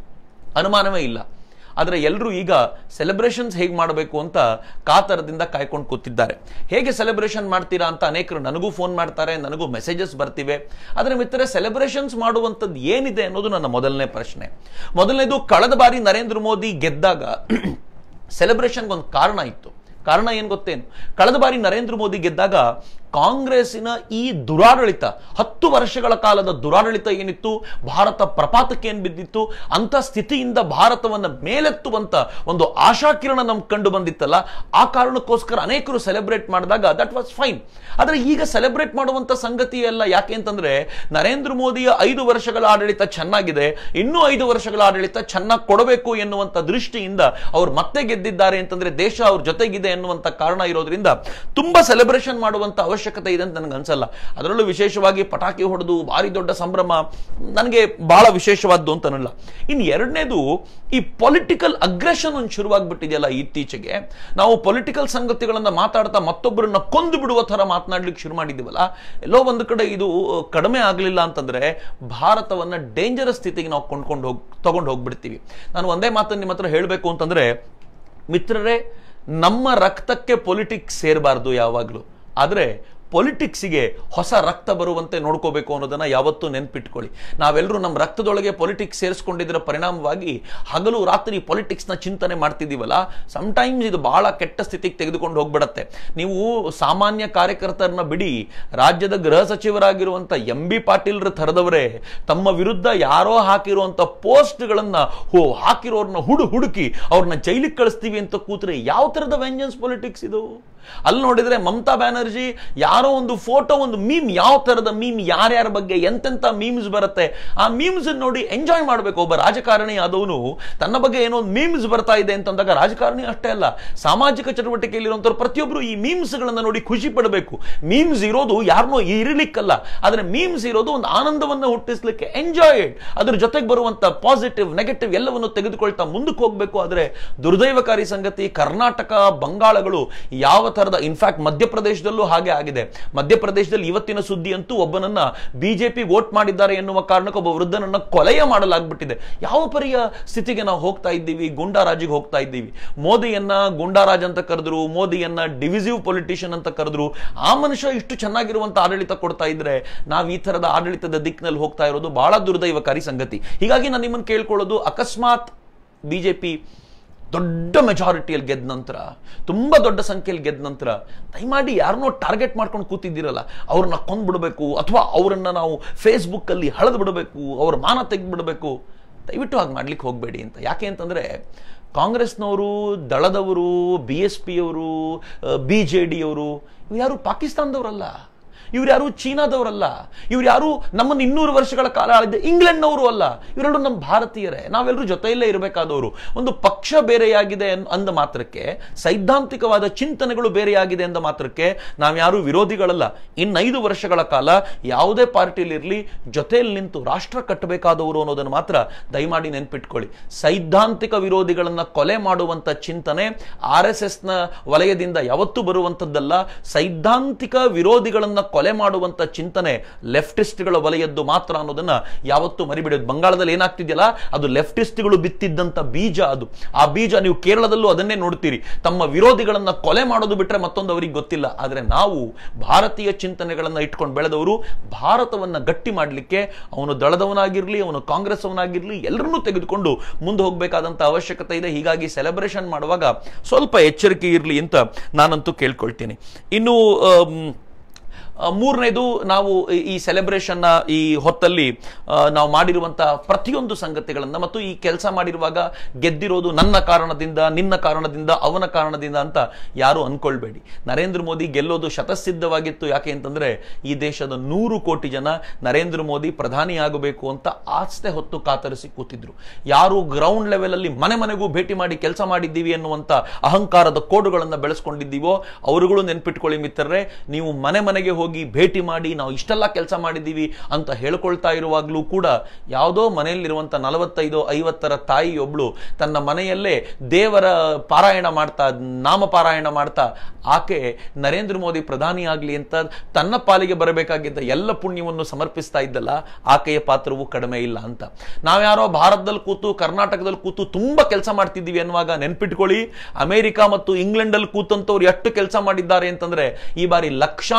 ಅನುಮಾನವೇ ಇಲ್ಲ ಆದರೆ ಎಲ್ಲರೂ ಈಗ ಸೆಲೆಬ್ರೇಷನ್ಸ್ ಹೇಗೆ ಮಾಡಬೇಕು ಅಂತ ಕಾತರದಿಂದ ಕಾಯ್ಕೊಂಡು ಕೂತಿದ್ದಾರೆ ಹೇಗೆ ಸೆಲೆಬ್ರೇಷನ್ ಮಾಡ್ತೀರಾ ಅಂತ ಅನೇಕರು ನನಗೂ ಫೋನ್ ಮಾಡ್ತಾರೆ ನನಗೂ ಮೆಸೇಜಸ್ ಬರ್ತಿವೆ ಆದರೆ ಮಿತ್ರ ಸೆಲೆಬ್ರೇಷನ್ಸ್ ಮಾಡುವಂಥದ್ದು ಏನಿದೆ ಅನ್ನೋದು ನನ್ನ ಮೊದಲನೇ ಪ್ರಶ್ನೆ ಮೊದಲನೇದು ಕಳೆದ ಬಾರಿ ನರೇಂದ್ರ ಮೋದಿ ಗೆದ್ದಾಗ ಸೆಲೆಬ್ರೇಷನ್ಗೆ ಒಂದು ಕಾರಣ ಇತ್ತು ಕಾರಣ ಏನ್ ಗೊತ್ತೇನು ಕಳೆದ ಬಾರಿ ನರೇಂದ್ರ ಮೋದಿ ಗೆದ್ದಾಗ ಕಾಂಗ್ರೆಸ್ಸಿನ ಈ ದುರಾಡಳಿತ ಹತ್ತು ವರ್ಷಗಳ ಕಾಲದ ದುರಾಡಳಿತ ಏನಿತ್ತು ಭಾರತ ಪ್ರಪಾತಕ್ಕೆ ಏನ್ ಬಿದ್ದಿತ್ತು ಅಂತ ಸ್ಥಿತಿಯಿಂದ ಭಾರತವನ್ನ ಮೇಲೆತ್ತುವಂತ ಒಂದು ಆಶಾಕಿರಣ ನಮ್ಗೆ ಕಂಡು ಬಂದಿತ್ತಲ್ಲ ಆ ಕಾರಣಕ್ಕೋಸ್ಕರ ಅನೇಕರು ಸೆಲೆಬ್ರೇಟ್ ಮಾಡಿದಾಗ ದಟ್ ವಾಸ್ ಫೈನ್ ಆದ್ರೆ ಈಗ ಸೆಲೆಬ್ರೇಟ್ ಮಾಡುವಂತ ಸಂಗತಿ ಎಲ್ಲ ಯಾಕೆ ಅಂತಂದ್ರೆ ನರೇಂದ್ರ ಮೋದಿಯ ಐದು ವರ್ಷಗಳ ಆಡಳಿತ ಚೆನ್ನಾಗಿದೆ ಇನ್ನೂ ಐದು ವರ್ಷಗಳ ಆಡಳಿತ ಚೆನ್ನಾಗಿ ಕೊಡಬೇಕು ಎನ್ನುವಂತ ದೃಷ್ಟಿಯಿಂದ ಅವ್ರು ಮತ್ತೆ ಗೆದ್ದಿದ್ದಾರೆ ಅಂತಂದ್ರೆ ದೇಶ ಅವ್ರ ಜೊತೆಗಿದೆ ಎನ್ನುವಂತ ಕಾರಣ ಇರೋದ್ರಿಂದ ತುಂಬಾ ಸೆಲೆಬ್ರೇಷನ್ ಮಾಡುವಂತ ಅವಶ್ಯಕತೆ ಇದೆ ಅಂತ ನನಗೆ ಅನ್ಸಲ್ಲ ಅದರಲ್ಲೂ ವಿಶೇಷವಾಗಿ ಪಟಾಕಿ ಹೊಡೆದು ಭಾರಿ ದೊಡ್ಡ ಸಂಭ್ರಮ ನನಗೆ ಬಹಳ ವಿಶೇಷವಾದ್ದು ಅಂತ ಅನ್ನಲ್ಲ ಇನ್ನು ಎರಡನೇದು ಈ ಪೊಲಿಟಿಕಲ್ ಅಗ್ರೆಷನ್ ಒಂದು ಶುರುವಾಗ್ಬಿಟ್ಟಿದೆಯಲ್ಲ ಇತ್ತೀಚೆಗೆ ನಾವು ಪೊಲಿಟಿಕಲ್ ಸಂಗತಿಗಳನ್ನ ಮಾತಾಡ್ತಾ ಮತ್ತೊಬ್ಬರನ್ನ ಕೊಂದು ಬಿಡುವ ತರ ಮಾತನಾಡ್ಲಿಕ್ಕೆ ಶುರು ಮಾಡಿದ್ದೀವಲ್ಲ ಎಲ್ಲೋ ಒಂದು ಕಡೆ ಇದು ಕಡಿಮೆ ಆಗಲಿಲ್ಲ ಅಂತಂದ್ರೆ ಭಾರತವನ್ನ ಡೇಂಜರಸ್ ಸ್ಥಿತಿಗೆ ನಾವು ಕೊಂಡ್ಕೊಂಡು ಹೋಗಿ ತಗೊಂಡು ಹೋಗ್ಬಿಡ್ತೀವಿ ನಾನು ಒಂದೇ ಮಾತನ್ನು ನಿಮ್ಮ ಹತ್ರ ಹೇಳಬೇಕು ಅಂತಂದ್ರೆ ಮಿತ್ರರೇ ನಮ್ಮ ರಕ್ತಕ್ಕೆ ಪೊಲಿಟಿಕ್ಸ್ ಸೇರಬಾರ್ದು ಯಾವಾಗಲೂ ಆದರೆ ಪೊಲಿಟಿಕ್ಸಿಗೆ ಹೊಸ ರಕ್ತ ಬರುವಂತೆ ನೋಡ್ಕೋಬೇಕು ಅನ್ನೋದನ್ನ ಯಾವತ್ತೂ ನೆನ್ಪಿಟ್ಕೊಳ್ಳಿ ನಾವೆಲ್ಲರೂ ನಮ್ಮ ರಕ್ತದೊಳಗೆ ಪೊಲಿಟಿಕ್ಸ್ ಸೇರಿಸ್ಕೊಂಡಿದ್ದರ ಪರಿಣಾಮವಾಗಿ ಹಗಲು ರಾತ್ರಿ ಪೊಲಿಟಿಕ್ಸ್ನ ಚಿಂತನೆ ಮಾಡ್ತಿದ್ದೀವಲ್ಲ ಸಮಟೈಮ್ಸ್ ಇದು ಬಹಳ ಕೆಟ್ಟ ಸ್ಥಿತಿಗೆ ತೆಗೆದುಕೊಂಡು ಹೋಗ್ಬಿಡತ್ತೆ ನೀವು ಸಾಮಾನ್ಯ ಕಾರ್ಯಕರ್ತರನ್ನ ಬಿಡಿ ರಾಜ್ಯದ ಗೃಹ ಸಚಿವರಾಗಿರುವಂತ ಎಂ ಬಿ ಪಾಟೀಲ್ರ ಥರದವರೇ ತಮ್ಮ ವಿರುದ್ಧ ಯಾರೋ ಹಾಕಿರುವಂತ ಪೋಸ್ಟ್ಗಳನ್ನ ಹೋ ಹಾಕಿರೋರ್ನ ಹುಡು ಹುಡುಕಿ ಅವ್ರನ್ನ ಜೈಲಿಗೆ ಕಳಿಸ್ತೀವಿ ಅಂತ ಕೂತ್ರೆ ಯಾವ ಥರದ ವೆಂಜನ್ಸ್ ಪೊಲಿಟಿಕ್ಸ್ ಇದು ಅಲ್ಲಿ ನೋಡಿದ್ರೆ ಮಮತಾ ಬ್ಯಾನರ್ಜಿ ಯಾರೋ ಒಂದು ಫೋಟೋ ಒಂದು ಮೀಮ್ ಯಾವ ತರದ ಮೀಮ್ ಯಾರ್ಯಾರ ಬಗ್ಗೆ ಎಂತೆಂತ ಮೀಮ್ಸ್ ಬರುತ್ತೆ ಆ ಮೀಮ್ಸ್ ನೋಡಿ ಎಂಜಾಯ್ ಮಾಡಬೇಕು ಒಬ್ಬ ರಾಜಕಾರಣಿ ಆದವನು ತನ್ನ ಬಗ್ಗೆ ಏನೋ ಒಂದು ಮೀಮ್ಸ್ ಬರ್ತಾ ಇದೆ ಅಂತಂದಾಗ ರಾಜಕಾರಣಿ ಅಷ್ಟೇ ಅಲ್ಲ ಸಾಮಾಜಿಕ ಚಟುವಟಿಕೆಯಲ್ಲಿರುವಂತವ್ರು ಪ್ರತಿಯೊಬ್ಬರು ಈ ಮೀಮ್ಸ್ ಗಳನ್ನ ನೋಡಿ ಖುಷಿ ಪಡಬೇಕು ಮೀಮ್ಸ್ ಇರೋದು ಯಾರನ್ನೋ ಇರಲಿಕ್ಕಲ್ಲ ಆದ್ರೆ ಮೀಮ್ಸ್ ಇರೋದು ಒಂದು ಆನಂದವನ್ನು ಹುಟ್ಟಿಸ್ಲಿಕ್ಕೆ ಎಂಜಾಯ್ ಅದ್ರ ಜೊತೆಗೆ ಬರುವಂತ ಪಾಸಿಟಿವ್ ನೆಗೆಟಿವ್ ಎಲ್ಲವನ್ನು ತೆಗೆದುಕೊಳ್ತಾ ಮುಂದಕ್ಕೆ ಹೋಗ್ಬೇಕು ಆದ್ರೆ ದುರ್ದೈವಕಾರಿ ಸಂಗತಿ ಕರ್ನಾಟಕ ಬಂಗಾಳಗಳು ಯಾವ ತರದ ಇನ್ಫ್ಯಾಕ್ಟ್ ಮಧ್ಯಪ್ರದೇಶದಲ್ಲೂ ಹಾಗೆ ಆಗಿದೆ ಮಧ್ಯಪ್ರದೇಶದಲ್ಲಿ ಇವತ್ತಿನ ಸುದ್ದಿ ಅಂತೂ ಒಬ್ಬನನ್ನ ಬಿಜೆಪಿ ವೋಟ್ ಮಾಡಿದ್ದಾರೆ ಎನ್ನುವ ಕಾರಣಕ್ಕೆ ಒಬ್ಬ ವೃದ್ಧನನ್ನ ಕೊಲೆಯ ಮಾಡಲಾಗ್ಬಿಟ್ಟಿದೆ ಯಾವ ಪರಿಯ ಸ್ಥಿತಿಗೆ ನಾವು ಹೋಗ್ತಾ ಇದ್ದೀವಿ ಗುಂಡಾರಾಜಿಗೆ ಹೋಗ್ತಾ ಇದ್ದೀವಿ ಮೋದಿಯನ್ನ ಗುಂಡಾರಾಜ್ ಅಂತ ಕರೆದ್ರು ಮೋದಿಯನ್ನ ಡಿವಿಸಿವ್ ಪೊಲಿಟಿಷಿಯನ್ ಅಂತ ಕರೆದ್ರು ಆ ಮನುಷ್ಯ ಇಷ್ಟು ಚೆನ್ನಾಗಿರುವಂತ ಆಡಳಿತ ಕೊಡ್ತಾ ಇದ್ರೆ ನಾವು ಈ ತರದ ಆಡಳಿತದ ದಿಕ್ಕಿನಲ್ಲಿ ಹೋಗ್ತಾ ಇರೋದು ಬಹಳ ದುರ್ದೈವಕಾರಿ ಸಂಗತಿ ಹೀಗಾಗಿ ನಾನು ನಿಮ್ಮನ್ನು ಕೇಳ್ಕೊಳ್ಳೋದು ಅಕಸ್ಮಾತ್ ಬಿಜೆಪಿ ದೊಡ್ಡ ಮೆಜಾರಿಟಿಯಲ್ಲಿ ಗೆದ್ದ ನಂತರ ತುಂಬ ದೊಡ್ಡ ಸಂಖ್ಯೆಯಲ್ಲಿ ಗೆದ್ದ ನಂತರ ದಯಮಾಡಿ ಯಾರನ್ನೋ ಟಾರ್ಗೆಟ್ ಮಾಡ್ಕೊಂಡು ಕೂತಿದ್ದೀರಲ್ಲ ಅವ್ರನ್ನ ಕೊಂದ್ಬಿಡಬೇಕು ಅಥವಾ ಅವರನ್ನ ನಾವು ಫೇಸ್ಬುಕ್ಕಲ್ಲಿ ಹಳೆದು ಬಿಡಬೇಕು ಅವ್ರ ಮಾನ ತೆಗೆದ್ಬಿಡಬೇಕು ದಯವಿಟ್ಟು ಹಾಗೆ ಮಾಡ್ಲಿಕ್ಕೆ ಹೋಗಬೇಡಿ ಅಂತ ಯಾಕೆ ಅಂತಂದರೆ ಕಾಂಗ್ರೆಸ್ನವರು ದಳದವರು ಬಿ ಎಸ್ ಪಿಯವರು ಬಿ ಜೆ ಡಿಯವರು ಇವ್ರು ಯಾರು ಪಾಕಿಸ್ತಾನದವರಲ್ಲ ಇವ್ರು ಯಾರು ಚೀನಾದವರಲ್ಲ ಇವ್ರು ಯಾರು ನಮ್ಮನ್ನು ಇನ್ನೂರು ವರ್ಷಗಳ ಕಾಲ ಆಳಿದ್ದ ಇಂಗ್ಲೆಂಡ್ನವರು ಅಲ್ಲ ಇವರೆಲ್ಲರೂ ನಮ್ಮ ಭಾರತೀಯರೇ ನಾವೆಲ್ಲರೂ ಜೊತೆಯಲ್ಲೇ ಇರಬೇಕಾದವರು ಒಂದು ಪಕ್ಷ ಬೇರೆಯಾಗಿದೆ ಅನ್- ಅಂದ ಮಾತ್ರಕ್ಕೆ ಸೈದ್ಧಾಂತಿಕವಾದ ಚಿಂತನೆಗಳು ಬೇರೆಯಾಗಿದೆ ಅಂದ ಮಾತ್ರಕ್ಕೆ ನಾವ್ಯಾರು ವಿರೋಧಿಗಳಲ್ಲ ಇನ್ನೈದು ವರ್ಷಗಳ ಕಾಲ ಯಾವುದೇ ಪಾರ್ಟಿಲಿರಲಿ ಜೊತೆಯಲ್ಲಿ ನಿಂತು ರಾಷ್ಟ್ರ ಕಟ್ಟಬೇಕಾದವರು ಅನ್ನೋದನ್ನು ಮಾತ್ರ ದಯಮಾಡಿ ನೆನ್ಪಿಟ್ಕೊಳ್ಳಿ ಸೈದ್ಧಾಂತಿಕ ವಿರೋಧಿಗಳನ್ನ ಕೊಲೆ ಮಾಡುವಂತ ಚಿಂತನೆ ಆರ್ ಎಸ್ ಎಸ್ ನ ವಲಯದಿಂದ ಯಾವತ್ತೂ ಬರುವಂತದ್ದಲ್ಲ ಸೈದ್ಧಾಂತಿಕ ವಿರೋಧಿಗಳನ್ನ ಕೊಲೆ ಮಾಡುವಂತ ಚಿಂತನೆ ಲೆಫ್ಟಿಸ್ಟ್ಗಳ ವಲಯದ್ದು ಮಾತ್ರ ಅನ್ನೋದನ್ನ ಯಾವತ್ತೂ ಮರಿಬಿಡೋದು ಬಂಗಾಳದಲ್ಲಿ ಏನಾಗ್ತಿದೆಯಲ್ಲ ಅದು ಲೆಫ್ಟಿಸ್ಟ್ಗಳು ಬಿತ್ತಿದ್ದಂತ ಬೀಜ ಅದು ಆ ಬೀಜ ನೀವು ಕೇರಳದಲ್ಲೂ ಅದನ್ನೇ ನೋಡ್ತೀರಿ ತಮ್ಮ ವಿರೋಧಿಗಳನ್ನ ಕೊಲೆ ಮಾಡೋದು ಬಿಟ್ರೆ ಮತ್ತೊಂದು ಅವರಿಗೆ ಗೊತ್ತಿಲ್ಲ ಆದ್ರೆ ನಾವು ಭಾರತೀಯ ಚಿಂತನೆಗಳನ್ನ ಇಟ್ಕೊಂಡು ಬೆಳೆದವರು ಭಾರತವನ್ನ ಗಟ್ಟಿ ಮಾಡಲಿಕ್ಕೆ ಅವನು ದಳದವನಾಗಿರ್ಲಿ ಅವನು ಕಾಂಗ್ರೆಸ್ ಅವನಾಗಿರ್ಲಿ ಎಲ್ಲರನ್ನೂ ತೆಗೆದುಕೊಂಡು ಮುಂದೆ ಹೋಗಬೇಕಾದಂತ ಅವಶ್ಯಕತೆ ಇದೆ ಹೀಗಾಗಿ ಸೆಲೆಬ್ರೇಷನ್ ಮಾಡುವಾಗ ಸ್ವಲ್ಪ ಎಚ್ಚರಿಕೆ ಇರಲಿ ಅಂತ ನಾನಂತೂ ಕೇಳ್ಕೊಳ್ತೀನಿ ಇನ್ನು ಆಮ್, ಆ, ಮೂರನೇದು ನಾವು ಈ- ಈ ಸೆಲೆಬ್ರೇಷನ್ನ ಈ ಹೊತ್ತಲ್ಲಿ ಆ, ನಾವು ಮಾಡಿರುವಂಥ ಪ್ರತಿಯೊಂದು ಸಂಗತಿಗಳನ್ನು ಮತ್ತು ಈ ಕೆಲಸ ಮಾಡಿರುವಾಗ ಗೆದ್ದಿರೋದು ನನ್ನ ಕಾರಣದಿಂದ ನಿನ್ನ ಕಾರಣದಿಂದ ಅವನ ಕಾರಣದಿಂದ ಅಂತ ಯಾರು ಅನ್ಕೊಳ್ಬೇಡಿ ನರೇಂದ್ರ ಮೋದಿ ಗೆಲ್ಲೋದು ಶತಸಿದ್ಧವಾಗಿತ್ತು ಯಾಕೆ ಅಂತಂದ್ರೆ ಈ ದೇಶದ ನೂರು ಕೋಟಿ ಜನ ನರೇಂದ್ರ ಮೋದಿ ಪ್ರಧಾನಿ ಆಗಬೇಕು ಅಂತ ಆಸ್ತೆ ಹೊತ್ತು ಕಾತರಿಸಿ ಕೂತಿದ್ರು ಯಾರು ಗ್ರೌಂಡ್ ಲೆವೆಲ್ ಅಲ್ಲಿ ಮನೆ ಮನೆಗೂ ಭೇಟಿ ಮಾಡಿ ಕೆಲಸ ಮಾಡಿದ್ದೀವಿ ಅನ್ನುವಂಥ ಅಹಂಕಾರದ ಕೋಡುಗಳನ್ನು ಬೆಳೆಸ್ಕೊಂಡಿದ್ದೀವೋ ಅವರುಗಳು ನೆನ್ಪಿಟ್ಕೊಳ್ಳಿ ಮಿತ್ರರೇ ನೀವು ಮನೆ ಮನೆಗೆ ಹೋಗಿ ಭೇಟಿ ಮಾಡಿ ನಾವು ಇಷ್ಟೆಲ್ಲ ಕೆಲಸ ಮಾಡಿದ್ದೀವಿ ಅಂತ ಹೇಳ್ಕೊಳ್ತಾ ಇರುವಾಗಲೂ ಕೂಡ ಯಾವುದೋ ಮನೆಯಲ್ಲಿರುವಂಥ ನಲವತ್ತೈದು ಐವತ್ತರ ತಾಯಿಯೊಬ್ಳು ತನ್ನ ಮನೆಯಲ್ಲೇ ದೇವರ ಪಾರಾಯಣ ಮಾಡ್ತಾ ನಾಮ ಪಾರಾಯಣ ಮಾಡ್ತಾ ಆಕೆ ನರೇಂದ್ರ ಮೋದಿ ಪ್ರಧಾನಿ ಆಗಲಿ ಅಂತ ತನ್ನ ಪಾಲಿಗೆ ಬರಬೇಕಾಗಿದ್ದ ಎಲ್ಲ ಪುಣ್ಯವನ್ನು ಸಮರ್ಪಿಸ್ತಾ ಇದ್ದಲ್ಲ ಆಕೆಯ ಪಾತ್ರವು ಕಡಿಮೆ ಇಲ್ಲ ಅಂತ ನಾವ್ಯಾರೋ ಭಾರತದಲ್ಲಿ ಕೂತು ಕರ್ನಾಟಕದಲ್ಲಿ ಕೂತು ತುಂಬಾ ಕೆಲಸ ಮಾಡ್ತಿದ್ದೀವಿ ಅನ್ನುವಾಗ ನೆನ್ಪಿಟ್ಕೊಳ್ಳಿ ಅಮೆರಿಕ ಮತ್ತು ಇಂಗ್ಲೆಂಡ್ ಅಲ್ಲಿ ಕೂತಂತವ್ರು ಎಷ್ಟು ಕೆಲಸ ಮಾಡಿದ್ದಾರೆ ಅಂತಂದ್ರೆ ಈ ಬಾರಿ ಲಕ್ಷಾಂತರ ಕರೆ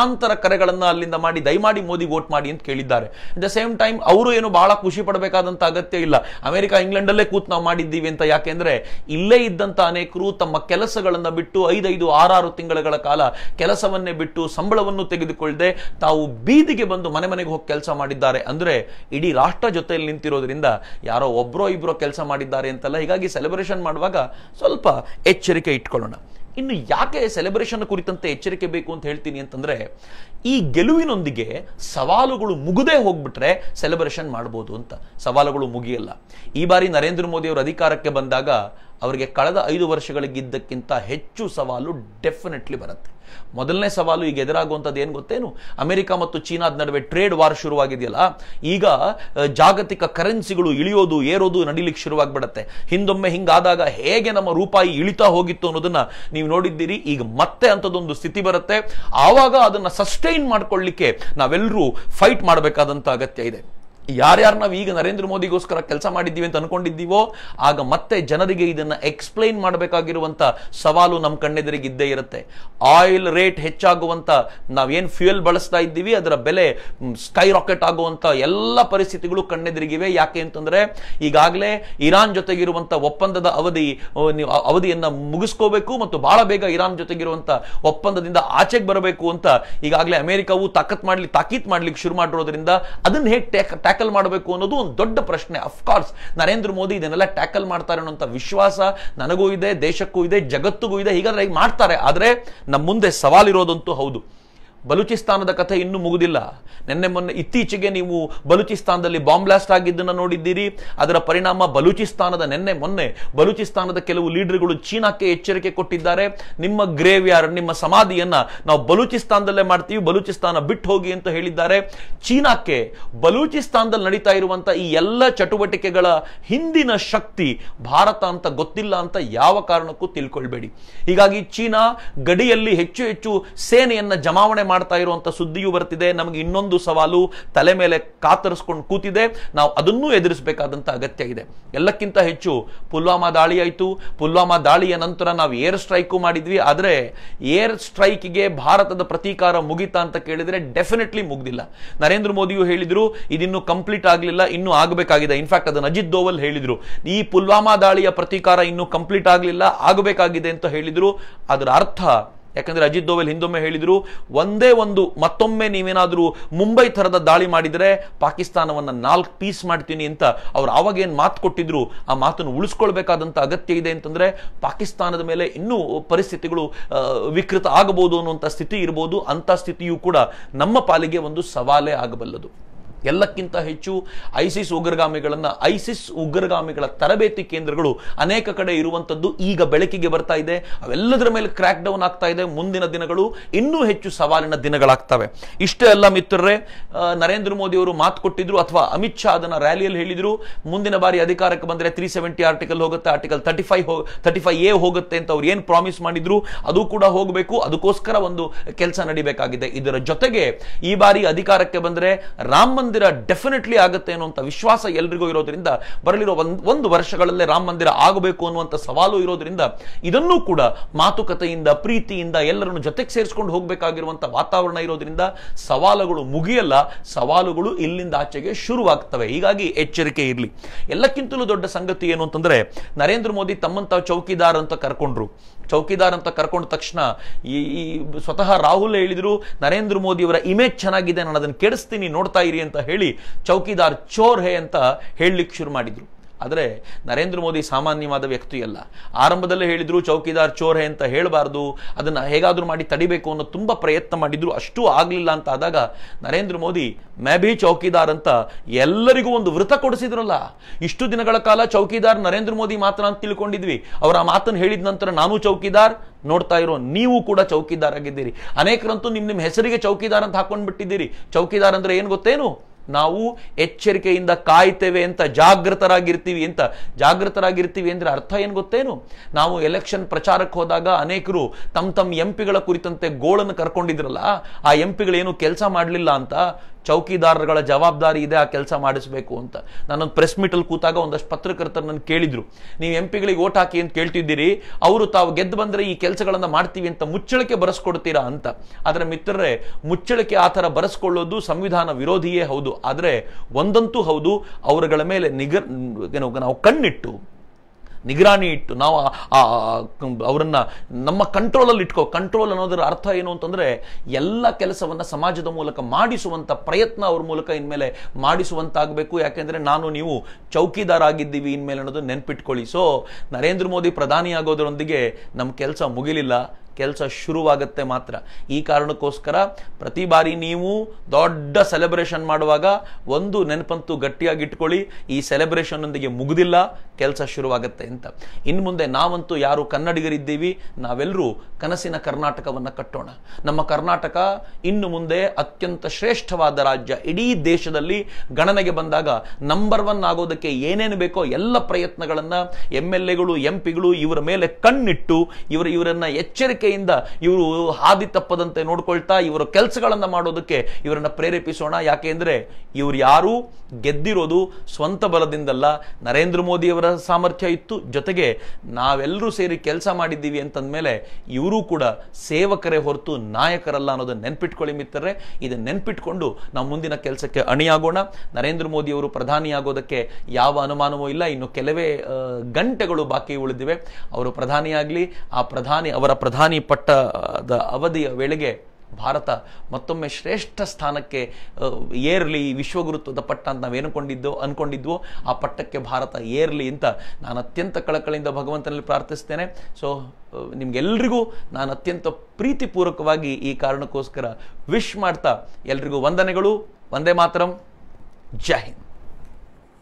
ಕರೆಗಳನ್ನ ಅಲ್ಲಿಂದ ಮಾಡಿ ದಯಮಾಡಿ ಮೋದಿ ವೋಟ್ ಮಾಡಿ ಅಂತ ಕೇಳಿದ್ದಾರೆ ಅಟ್ ದ ಸೇಮ್ ಟೈಮ್ ಅವರು ಏನು ಬಹಳ ಖುಷಿ ಪಡಬೇಕಾದಂತ ಅಗತ್ಯ ಇಲ್ಲ ಅಮೆರಿಕ ಇಂಗ್ಲೆಂಡಲ್ಲೇ ಕೂತ್ ನಾವು ಮಾಡಿದ್ದೀವಿ ಅಂತ ಯಾಕೆಂದ್ರೆ ಇಲ್ಲೇ ಇದ್ದಂತ ಅನೇಕರು ತಮ್ಮ ಕೆಲಸಗಳನ್ನ ಬಿಟ್ಟು ಐದೈದು ಆರಾರು ತಿಂಗಳ ಕಾಲ ಕೆಲಸವನ್ನೇ ಬಿಟ್ಟು ಸಂಬಳವನ್ನು ತೆಗೆದುಕೊಳ್ಳದೆ ತಾವು ಬೀದಿಗೆ ಬಂದು ಮನೆ ಮನೆಗೆ ಹೋಗಿ ಕೆಲಸ ಮಾಡಿದ್ದಾರೆ ಅಂದ್ರೆ ಇಡೀ ರಾಷ್ಟ್ರ ಜೊತೆಯಲ್ಲಿ ನಿಂತಿರೋದ್ರಿಂದ ಯಾರೋ ಒಬ್ರೋ ಇಬ್ರೋ ಕೆಲಸ ಮಾಡಿದ್ದಾರೆ ಅಂತಲ್ಲ ಹೀಗಾಗಿ ಸೆಲೆಬ್ರೇಷನ್ ಮಾಡುವಾಗ ಸ್ವಲ್ಪ ಎಚ್ಚರಿಕೆ ಇಟ್ಕೊಳ್ಳೋಣ ಇನ್ನು ಯಾಕೆ ಸೆಲೆಬ್ರೇಷನ್ ಕುರಿತಂತೆ ಎಚ್ಚರಿಕೆ ಬೇಕು ಅಂತ ಹೇಳ್ತೀನಿ ಅಂತಂದ್ರೆ ಈ ಗೆಲುವಿನೊಂದಿಗೆ ಸವಾಲುಗಳು ಮುಗುದೇ ಹೋಗ್ಬಿಟ್ರೆ ಸೆಲೆಬ್ರೇಷನ್ ಮಾಡ್ಬೋದು ಅಂತ ಸವಾಲುಗಳು ಮುಗಿಯಲ್ಲ ಈ ಬಾರಿ ನರೇಂದ್ರ ಮೋದಿ ಅವರು ಅಧಿಕಾರಕ್ಕೆ ಬಂದಾಗ ಅವರಿಗೆ ಕಳೆದ ಐದು ವರ್ಷಗಳಿಗಿದ್ದಕ್ಕಿಂತ ಹೆಚ್ಚು ಸವಾಲು ಡೆಫಿನೆಟ್ಲಿ ಬರುತ್ತೆ ಮೊದಲನೇ ಸವಾಲು ಈಗ ಎದುರಾಗುವಂಥದ್ದು ಏನು ಗೊತ್ತೇನು ಅಮೆರಿಕ ಮತ್ತು ಚೀನಾದ ನಡುವೆ ಟ್ರೇಡ್ ವಾರ್ ಶುರುವಾಗಿದೆಯಲ್ಲ ಈಗ ಅಹ್, ಜಾಗತಿಕ ಕರೆನ್ಸಿಗಳು ಇಳಿಯೋದು ಏರೋದು ನಡಿಲಿಕ್ಕೆ ಶುರುವಾಗ್ಬಿಡತ್ತೆ ಹಿಂದೊಮ್ಮೆ ಹಿಂಗಾದಾಗ ಹೇಗೆ ನಮ್ಮ ರೂಪಾಯಿ ಇಳಿತಾ ಹೋಗಿತ್ತು ಅನ್ನೋದನ್ನ ನೀವು ನೋಡಿದ್ದೀರಿ ಈಗ ಮತ್ತೆ ಅಂಥದ್ದೊಂದು ಸ್ಥಿತಿ ಬರುತ್ತೆ ಆವಾಗ ಅದನ್ನ ಸಸ್ಟೈನ್ ಮಾಡ್ಕೊಳ್ಳಿಕ್ಕೆ ನಾವೆಲ್ಲರೂ ಫೈಟ್ ಮಾಡಬೇಕಾದಂತ ಅಗತ್ಯ ಇದೆ ಯಾರ್ಯಾರು ನಾವು ಈಗ ನರೇಂದ್ರ ಮೋದಿಗೋಸ್ಕರ ಕೆಲಸ ಮಾಡಿದ್ದೀವಿ ಅಂತ ಅನ್ಕೊಂಡಿದ್ದೀವೋ ಆಗ ಮತ್ತೆ ಜನರಿಗೆ ಇದನ್ನ ಎಕ್ಸ್ಪ್ಲೈನ್ ಮಾಡಬೇಕಾಗಿರುವಂತ ಸವಾಲು ನಮ್ಮ ಕಣ್ಣೆದುರಿಗೆ ಇದ್ದೇ ಇರುತ್ತೆ ಆಯಿಲ್ ರೇಟ್ ಹೆಚ್ಚಾಗುವಂತ ನಾವೇನ್ ಫ್ಯೂಯಲ್ ಬಳಸ್ತಾ ಇದ್ದೀವಿ ಅದರ ಬೆಲೆ ಸ್ಕೈ ರಾಕೆಟ್ ಆಗುವಂತ ಎಲ್ಲ ಪರಿಸ್ಥಿತಿಗಳು ಕಣ್ಣೆದುರಿಗಿವೆ ಯಾಕೆ ಅಂತಂದ್ರೆ ಈಗಾಗಲೇ ಇರಾನ್ ಜೊತೆಗಿರುವಂತ ಒಪ್ಪಂದದ ಅವಧಿ ಅಹ್, ನೀವು ಆ ಅವಧಿಯನ್ನ ಮುಗಿಸ್ಕೋಬೇಕು ಮತ್ತು ಬಹಳ ಬೇಗ ಇರಾನ್ ಜೊತೆಗಿರುವಂತ ಒಪ್ಪಂದದಿಂದ ಆಚೆಗೆ ಬರಬೇಕು ಅಂತ ಈಗಾಗಲೇ ಅಮೆರಿಕವು ತಾಕತ್ ಮಾಡ್ಲಿ ತಾಕೀತ್ ಮಾಡ್ಲಿಕ್ಕೆ ಶುರು ಮಾಡಿರೋದ್ರಿಂದ ಅದನ್ನ ಹೇಗೆ ಟ್ಯಾಕಲ್ ಮಾಡಬೇಕು ಅನ್ನೋದು ಒಂದು ದೊಡ್ಡ ಪ್ರಶ್ನೆ ಅಫ್ಕೋರ್ಸ್ ನರೇಂದ್ರ ಮೋದಿ ಇದನ್ನೆಲ್ಲ ಟ್ಯಾಕಲ್ ಮಾಡ್ತಾರೆ ಅನ್ನೋಂಥ ವಿಶ್ವಾಸ ನನಗೂ ಇದೆ ದೇಶಕ್ಕೂ ಇದೆ ಜಗತ್ತಿಗೂ ಇದೆ ಹೀಗಾದ್ರೆ ಈಗ ಮಾಡ್ತಾರೆ ಆದ್ರೆ ನಮ್ಮ ಮುಂದೆ ಸವಾಲಿರೋದಂತೂ ಹೌದು ಬಲೂಚಿಸ್ತಾನದ ಕಥೆ ಇನ್ನೂ ಮುಗುದಿಲ್ಲ ನಿನ್ನೆ ಮೊನ್ನೆ ಇತ್ತೀಚೆಗೆ ನೀವು ಬಲೂಚಿಸ್ತಾನದಲ್ಲಿ ಬಾಂಬ್ ಬ್ಲಾಸ್ಟ್ ಆಗಿದ್ದನ್ನು ನೋಡಿದ್ದೀರಿ ಅದರ ಪರಿಣಾಮ ಬಲೂಚಿಸ್ತಾನದ ನಿನ್ನೆ ಮೊನ್ನೆ ಬಲೂಚಿಸ್ತಾನದ ಕೆಲವು ಲೀಡರ್ಗಳು ಚೀನಾಕ್ಕೆ ಎಚ್ಚರಿಕೆ ಕೊಟ್ಟಿದ್ದಾರೆ ನಿಮ್ಮ ಗ್ರೇವ್ ಯಾರ್ಡ್ ನಿಮ್ಮ ಸಮಾಧಿಯನ್ನ ನಾವು ಬಲೂಚಿಸ್ತಾನದಲ್ಲೇ ಮಾಡ್ತೀವಿ ಬಲೂಚಿಸ್ತಾನ ಬಿಟ್ಟು ಹೋಗಿ ಅಂತ ಹೇಳಿದ್ದಾರೆ ಚೀನಾಕ್ಕೆ ಬಲೂಚಿಸ್ತಾನದಲ್ಲಿ ನಡೀತಾ ಇರುವಂತ ಈ ಎಲ್ಲ ಚಟುವಟಿಕೆಗಳ ಹಿಂದಿನ ಶಕ್ತಿ ಭಾರತ ಅಂತ ಗೊತ್ತಿಲ್ಲ ಅಂತ ಯಾವ ಕಾರಣಕ್ಕೂ ತಿಳ್ಕೊಳ್ಬೇಡಿ ಹೀಗಾಗಿ ಚೀನಾ ಗಡಿಯಲ್ಲಿ ಹೆಚ್ಚು ಹೆಚ್ಚು ಸೇನೆಯನ್ನ ಜಮಾವಣೆ ಮಾಡ್ತಾ ಇರುವಂತ ಸುದ್ದಿಯೂ ಬರ್ತಿದೆ ನಮಗೆ ಇನ್ನೊಂದು ಸವಾಲು ತಲೆ ಮೇಲೆ ಕಾತರಿಸ್ಕೊಂಡು ಕೂತಿದೆ ನಾವು ಅದನ್ನೂ ಎದುರಿಸಬೇಕಾದಂತ ಅಗತ್ಯ ಇದೆ ಎಲ್ಲಕ್ಕಿಂತ ಹೆಚ್ಚು ಪುಲ್ವಾಮಾ ದಾಳಿ ಆಯಿತು ಪುಲ್ವಾಮಾ ದಾಳಿಯ ನಂತರ ನಾವು ಏರ್ ಸ್ಟ್ರೈಕು ಮಾಡಿದ್ವಿ ಆದರೆ ಏರ್ ಸ್ಟ್ರೈಕ್ಗೆ ಭಾರತದ ಪ್ರತೀಕಾರ ಮುಗಿತಾ ಅಂತ ಕೇಳಿದ್ರೆ ಡೆಫಿನೆಟ್ಲಿ ಮುಗ್ದಿಲ್ಲ ನರೇಂದ್ರ ಮೋದಿಯು ಹೇಳಿದ್ರು ಇದಿನ್ನು ಕಂಪ್ಲೀಟ್ ಆಗಲಿಲ್ಲ ಇನ್ನೂ ಆಗಬೇಕಾಗಿದೆ ಇನ್ಫ್ಯಾಕ್ಟ್ ಅದನ್ನು ಅಜಿತ್ ದೋವಲ್ ಹೇಳಿದ್ರು ಈ ಪುಲ್ವಾಮಾ ದಾಳಿಯ ಪ್ರತೀಕಾರ ಇನ್ನೂ ಕಂಪ್ಲೀಟ್ ಆಗಲಿಲ್ಲ ಆಗಬೇಕಾಗಿದೆ ಅಂತ ಹೇಳಿದ್ರು ಅದರ ಅರ್ಥ ಯಾಕಂದ್ರೆ ಅಜಿತ್ ದೋವೆಲ್ ಹಿಂದೊಮ್ಮೆ ಹೇಳಿದ್ರು ಒಂದೇ ಒಂದು ಮತ್ತೊಮ್ಮೆ ನೀವೇನಾದ್ರೂ ಮುಂಬೈ ಥರದ ದಾಳಿ ಮಾಡಿದರೆ ಪಾಕಿಸ್ತಾನವನ್ನ ನಾಲ್ಕು ಪೀಸ್ ಮಾಡ್ತೀನಿ ಅಂತ ಅವ್ರು ಆವಾಗ ಏನು ಮಾತು ಕೊಟ್ಟಿದ್ರು ಆ ಮಾತನ್ನು ಉಳಿಸ್ಕೊಳ್ಬೇಕಾದಂತ ಅಗತ್ಯ ಇದೆ ಅಂತಂದ್ರೆ ಪಾಕಿಸ್ತಾನದ ಮೇಲೆ ಇನ್ನೂ ಪರಿಸ್ಥಿತಿಗಳು ಆ, ವಿಕೃತ ಆಗಬಹುದು ಅನ್ನುವಂಥ ಸ್ಥಿತಿ ಇರಬಹುದು ಅಂತ ಸ್ಥಿತಿಯೂ ಕೂಡ ನಮ್ಮ ಪಾಲಿಗೆ ಒಂದು ಸವಾಲೇ ಆಗಬಲ್ಲದು ಎಲ್ಲಕ್ಕಿಂತ ಹೆಚ್ಚು ಐಸಿಸ್ ಉಗ್ರಗಾಮಿಗಳನ್ನ ಐಸಿಸ್ ಉಗ್ರಗಾಮಿಗಳ ತರಬೇತಿ ಕೇಂದ್ರಗಳು ಅನೇಕ ಕಡೆ ಇರುವಂತದ್ದು ಈಗ ಬೆಳಕಿಗೆ ಬರ್ತಾ ಇದೆ ಅವೆಲ್ಲದರ ಮೇಲೆ ಕ್ರ್ಯಾಕ್ ಡೌನ್ ಆಗ್ತಾ ಇದೆ ಮುಂದಿನ ದಿನಗಳು ಇನ್ನೂ ಹೆಚ್ಚು ಸವಾಲಿನ ದಿನಗಳಾಗ್ತವೆ ಇಷ್ಟೇ ಅಲ್ಲ ಮಿತ್ರರೇ ಆ, ನರೇಂದ್ರ ಮೋದಿ ಅವರು ಮಾತು ಕೊಟ್ಟಿದ್ರು ಅಥವಾ ಅಮಿತ್ ಶಾ ಅದನ್ನ ರ್ಯಾಲಿಯಲ್ಲಿ ಹೇಳಿದ್ರು ಮುಂದಿನ ಬಾರಿ ಅಧಿಕಾರಕ್ಕೆ ಬಂದ್ರೆ ತ್ರೀ ಸೆವೆಂಟಿ ಆರ್ಟಿಕಲ್ ಹೋಗುತ್ತೆ article thirty five thirty five A ಹೋಗುತ್ತೆ ಅಂತ ಅವ್ರು ಏನು ಪ್ರಾಮಿಸ್ ಮಾಡಿದ್ರು ಅದು ಕೂಡ ಹೋಗಬೇಕು ಅದಕ್ಕೋಸ್ಕರ ಒಂದು ಕೆಲಸ ನಡಿಬೇಕಾಗಿದೆ ಇದರ ಜೊತೆಗೆ ಈ ಬಾರಿ ಅಧಿಕಾರಕ್ಕೆ ಬಂದ್ರೆ ರಾಮ ಮಂದಿರ ಡೆಫಿನೆಟ್ಲಿ ಆಗುತ್ತೆ ಅನ್ನುವಂಥ ವಿಶ್ವಾಸ ಎಲ್ರಿಗೂ ಇರೋದ್ರಿಂದ ಬರಲಿರೋ ಒಂದು ಒಂದು ವರ್ಷಗಳಲ್ಲೇ ರಾಮ ಮಂದಿರ ಆಗಬೇಕು ಅನ್ನುವಂಥ ಸವಾಲು ಇರೋದ್ರಿಂದ ಇದನ್ನೂ ಕೂಡ ಮಾತುಕತೆಯಿಂದ ಪ್ರೀತಿಯಿಂದ ಎಲ್ಲರನ್ನು ಜೊತೆಗೆ ಸೇರಿಸ್ಕೊಂಡು ಹೋಗಬೇಕಾಗಿರುವಂಥ ವಾತಾವರಣ ಇರೋದ್ರಿಂದ ಸವಾಲುಗಳು ಮುಗಿಯಲ್ಲ ಸವಾಲುಗಳು ಇಲ್ಲಿಂದ ಆಚೆಗೆ ಶುರುವಾಗ್ತವೆ ಹೀಗಾಗಿ ಎಚ್ಚರಿಕೆ ಇರಲಿ ಎಲ್ಲಕ್ಕಿಂತಲೂ ದೊಡ್ಡ ಸಂಗತಿ ಏನು ಅಂತಂದ್ರೆ ನರೇಂದ್ರ ಮೋದಿ ತಮ್ಮಂತ ಚೌಕಿದಾರ್ ಅಂತ ಕರ್ಕೊಂಡ್ರು ಚೌಕಿದಾರ್ ಅಂತ ಕರ್ಕೊಂಡ ತಕ್ಷಣ ಈ ಈ ಸ್ವತಃ ರಾಹುಲ್ ಹೇಳಿದ್ರು ನರೇಂದ್ರ ಮೋದಿ ಅವರ ಇಮೇಜ್ ಚೆನ್ನಾಗಿದೆ ನಾನು ಅದನ್ನು ಕೆಡಿಸ್ತೀನಿ ನೋಡ್ತಾ ಇರಿ ಅಂತ ಹೇಳಿ ಚೌಕಿದಾರ್ ಚೋರ್ ಹೇ ಅಂತ ಹೇಳಲಿಕ್ಕೆ ಶುರು ಮಾಡಿದ್ರು ಆದರೆ ನರೇಂದ್ರ ಮೋದಿ ಸಾಮಾನ್ಯವಾದ ವ್ಯಕ್ತಿ ಅಲ್ಲ ಆರಂಭದಲ್ಲೇ ಹೇಳಿದ್ರು ಚೌಕಿದಾರ್ ಚೋರ್ ಹೇ ಅಂತ ಹೇಳಬಾರ್ದು ಅದನ್ನ ಹೇಗಾದ್ರೂ ಮಾಡಿ ತಡಿಬೇಕು ಅನ್ನೋ ತುಂಬಾ ಪ್ರಯತ್ನ ಮಾಡಿದ್ರು ಅಷ್ಟು ಆಗ್ಲಿಲ್ಲ ಅಂತ ಆದಾಗ ನರೇಂದ್ರ ಮೋದಿ ಮೇ ಬಿ ಚೌಕಿದಾರ್ ಅಂತ ಎಲ್ಲರಿಗೂ ಒಂದು ವೃತ ಕೊಡಿಸಿದ್ರಲ್ಲ ಇಷ್ಟು ದಿನಗಳ ಕಾಲ ಚೌಕಿದಾರ್ ನರೇಂದ್ರ ಮೋದಿ ಮಾತ್ರ ಅಂತ ತಿಳ್ಕೊಂಡಿದ್ವಿ ಅವರ ಆ ಮಾತನ್ನು ಹೇಳಿದ ನಂತರ ನಾನು ಚೌಕಿದಾರ್ ನೋಡ್ತಾ ಇರೋ ನೀವು ಕೂಡ ಚೌಕಿದಾರ್ ಆಗಿದ್ದೀರಿ ಅನೇಕರಂತೂ ನಿಮ್ ನಿಮ್ಮ ಹೆಸರಿಗೆ ಚೌಕಿದಾರ್ ಅಂತ ಹಾಕೊಂಡ್ ಬಿಟ್ಟಿದ್ದೀರಿ ಚೌಕಿದಾರ್ ಅಂದ್ರೆ ಏನ್ ಗೊತ್ತೇನು ನಾವು ಎಚ್ಚರಿಕೆಯಿಂದ ಕಾಯ್ತೇವೆ ಅಂತ ಜಾಗೃತರಾಗಿರ್ತೀವಿ ಅಂತ ಜಾಗೃತರಾಗಿರ್ತೀವಿ ಅಂದ್ರೆ ಅರ್ಥ ಏನ್ ಗೊತ್ತೇನು ನಾವು ಎಲೆಕ್ಷನ್ ಪ್ರಚಾರಕ್ಕೆ ಹೋದಾಗ ಅನೇಕರು ತಮ್ಮ ತಮ್ಮ ಎಂಪಿಗಳ ಕುರಿತಂತೆ ಗೋಳನ್ನು ಕರ್ಕೊಂಡಿದ್ರಲ್ಲ ಆ ಎಂಪಿಗಳೇನು ಕೆಲಸ ಮಾಡಲಿಲ್ಲ ಅಂತ ಚೌಕಿದಾರಗಳ ಜವಾಬ್ದಾರಿ ಇದೆ ಆ ಕೆಲಸ ಮಾಡಿಸಬೇಕು ಅಂತ ನಾನೊಂದು ಪ್ರೆಸ್ ಮೀಟಲ್ಲಿ ಕೂತಾಗ ಒಂದಷ್ಟು ಪತ್ರಕರ್ತರು ನನ್ನ ಕೇಳಿದ್ರು ನೀವು ಎಂ ಪಿಗಳಿಗೆ ಓಟ್ ಹಾಕಿ ಅಂತ ಕೇಳ್ತಿದ್ದೀರಿ ಅವರು ತಾವು ಗೆದ್ದು ಬಂದರೆ ಈ ಕೆಲಸಗಳನ್ನು ಮಾಡ್ತೀವಿ ಅಂತ ಮುಚ್ಚಳಿಕೆ ಬರೆಸ್ಕೊಡ್ತೀರಾ ಅಂತ ಆದರೆ ಮಿತ್ರರೇ ಮುಚ್ಚಳಿಕೆ ಆ ಥರ ಬರೆಸ್ಕೊಳ್ಳೋದು ಸಂವಿಧಾನ ವಿರೋಧಿಯೇ ಹೌದು ಆದರೆ ಒಂದಂತೂ ಹೌದು ಅವರುಗಳ ಮೇಲೆ ನಿಗ ಏನು ನಾವು ಕಣ್ಣಿಟ್ಟು ನಿಗರಾಣಿ ಇಟ್ಟು ನಾವು ಆ- ಆ- ಅವರನ್ನ ನಮ್ಮ ಕಂಟ್ರೋಲಲ್ಲಿ ಇಟ್ಕೋ ಕಂಟ್ರೋಲ್ ಅನ್ನೋದರ ಅರ್ಥ ಏನು ಅಂತಂದ್ರೆ ಎಲ್ಲ ಕೆಲಸವನ್ನ ಸಮಾಜದ ಮೂಲಕ ಮಾಡಿಸುವಂತ ಪ್ರಯತ್ನ ಅವ್ರ ಮೂಲಕ ಇನ್ಮೇಲೆ ಮಾಡಿಸುವಂತಾಗಬೇಕು ಯಾಕೆಂದ್ರೆ ನಾನು ನೀವು ಚೌಕಿದಾರ ಆಗಿದ್ದೀವಿ ಇನ್ಮೇಲೆ ಅನ್ನೋದು ನೆನ್ಪಿಟ್ಕೊಳ್ಳಿ ಸೊ ನರೇಂದ್ರ ಮೋದಿ ಪ್ರಧಾನಿ ಆಗೋದರೊಂದಿಗೆ ನಮ್ಮ ಕೆಲಸ ಮುಗಿಲಿಲ್ಲ ಕೆಲಸ ಶುರುವಾಗುತ್ತೆ ಮಾತ್ರ ಈ ಕಾರಣಕ್ಕೋಸ್ಕರ ಪ್ರತಿ ಬಾರಿ ನೀವು ದೊಡ್ಡ ಸೆಲೆಬ್ರೇಷನ್ ಮಾಡುವಾಗ ಒಂದು ನೆನಪಂತೂ ಗಟ್ಟಿಯಾಗಿ ಇಟ್ಕೊಳ್ಳಿ ಈ ಸೆಲೆಬ್ರೇಷನ್ ಒಂದಿಗೆ ಮುಗುದಿಲ್ಲ ಕೆಲಸ ಶುರುವಾಗುತ್ತೆ ಅಂತ ಇನ್ನು ಮುಂದೆ ನಾವಂತೂ ಯಾರು ಕನ್ನಡಿಗರಿದ್ದೀವಿ ನಾವೆಲ್ಲರೂ ಕನಸಿನ ಕರ್ನಾಟಕವನ್ನು ಕಟ್ಟೋಣ ನಮ್ಮ ಕರ್ನಾಟಕ ಇನ್ನು ಮುಂದೆ ಅತ್ಯಂತ ಶ್ರೇಷ್ಠವಾದ ರಾಜ್ಯ ಇಡೀ ದೇಶದಲ್ಲಿ ಗಣನೆಗೆ ಬಂದಾಗ ನಂಬರ್ ಒನ್ ಆಗೋದಕ್ಕೆ ಏನೇನು ಬೇಕೋ ಎಲ್ಲ ಪ್ರಯತ್ನಗಳನ್ನ ಎಂ ಎಲ್ ಎಗಳು ಎಂ ಪಿಗಳು ಇವರ ಮೇಲೆ ಕಣ್ಣಿಟ್ಟು ಇವರು ಇವರನ್ನ ಎಚ್ಚರಿಕೆಯಿಂದ ಇವರು ಹಾದಿ ತಪ್ಪದಂತೆ ನೋಡ್ಕೊಳ್ತಾ ಇವರ ಕೆಲಸಗಳನ್ನ ಮಾಡೋದಕ್ಕೆ ಇವರನ್ನ ಪ್ರೇರೇಪಿಸೋಣ ಯಾಕೆಂದ್ರೆ ಇವ್ರು ಯಾರು ಗೆದ್ದಿರೋದು ಸ್ವಂತ ಬಲದಿಂದಲ್ಲ ನರೇಂದ್ರ ಮೋದಿಯವರ ಸಾಮರ್ಥ್ಯ ಇತ್ತು ಜೊತೆಗೆ ನಾವೆಲ್ಲರೂ ಸೇರಿ ಕೆಲಸ ಮಾಡಿದ್ದೀವಿ ಅಂತಂದ್ಮೇಲೆ ಇವರು ಕೂಡ ಸೇವಕರೇ ಹೊರತು ನಾಯಕರಲ್ಲ ಅನ್ನೋದನ್ನ ನೆನ್ಪಿಟ್ಕೊಳ್ಳಿ ಮಿತ್ರರೇ ಇದನ್ನ ನೆನ್ಪಿಟ್ಕೊಂಡು ನಾವು ಮುಂದಿನ ಕೆಲಸಕ್ಕೆ ಅಣಿಯಾಗೋಣ ನರೇಂದ್ರ ಮೋದಿ ಅವರು ಪ್ರಧಾನಿ ಆಗೋದಕ್ಕೆ ಯಾವ ಅನುಮಾನವೂ ಇಲ್ಲ ಇನ್ನು ಕೆಲವೇ ಆ, ಗಂಟೆಗಳು ಬಾಕಿ ಉಳಿದಿವೆ ಅವರು ಪ್ರಧಾನಿಯಾಗಲಿ ಆ ಪ್ರಧಾನಿ ಅವರ ಪ್ರಧಾನಿ ಪಟ್ಟದ ಅವಧಿಯ ವೇಳೆಗೆ ಭಾರತ ಮತ್ತೊಮ್ಮೆ ಶ್ರೇಷ್ಠ ಸ್ಥಾನಕ್ಕೆ ಆ, ಏರ್ಲಿ ವಿಶ್ವಗುರುತ್ವದ ಪಟ್ಟ ಅಂತ ನಾವು ಅನ್ಕೊಂಡಿದ್ದೋ ಅನ್ಕೊಂಡಿದ್ವೋ ಆ ಪಟ್ಟಕ್ಕೆ ಭಾರತ ಏರ್ಲಿ ಅಂತ ನಾನು ಅತ್ಯಂತ ಕಳಕಳಿಯಿಂದ ಭಗವಂತನಲ್ಲಿ ಪ್ರಾರ್ಥಿಸ್ತೇನೆ ಸೊ ನಿಮ್ಗೆಲ್ರಿಗೂ ನಾನು ಅತ್ಯಂತ ಪ್ರೀತಿಪೂರ್ವಕವಾಗಿ ಈ ಕಾರಣಕ್ಕೋಸ್ಕರ ವಿಶ್ ಮಾಡ್ತಾ ಎಲ್ರಿಗೂ ವಂದನೆಗಳು ಒಂದೇ ಮಾತರಂ ಜೈ ಹಿಂದ್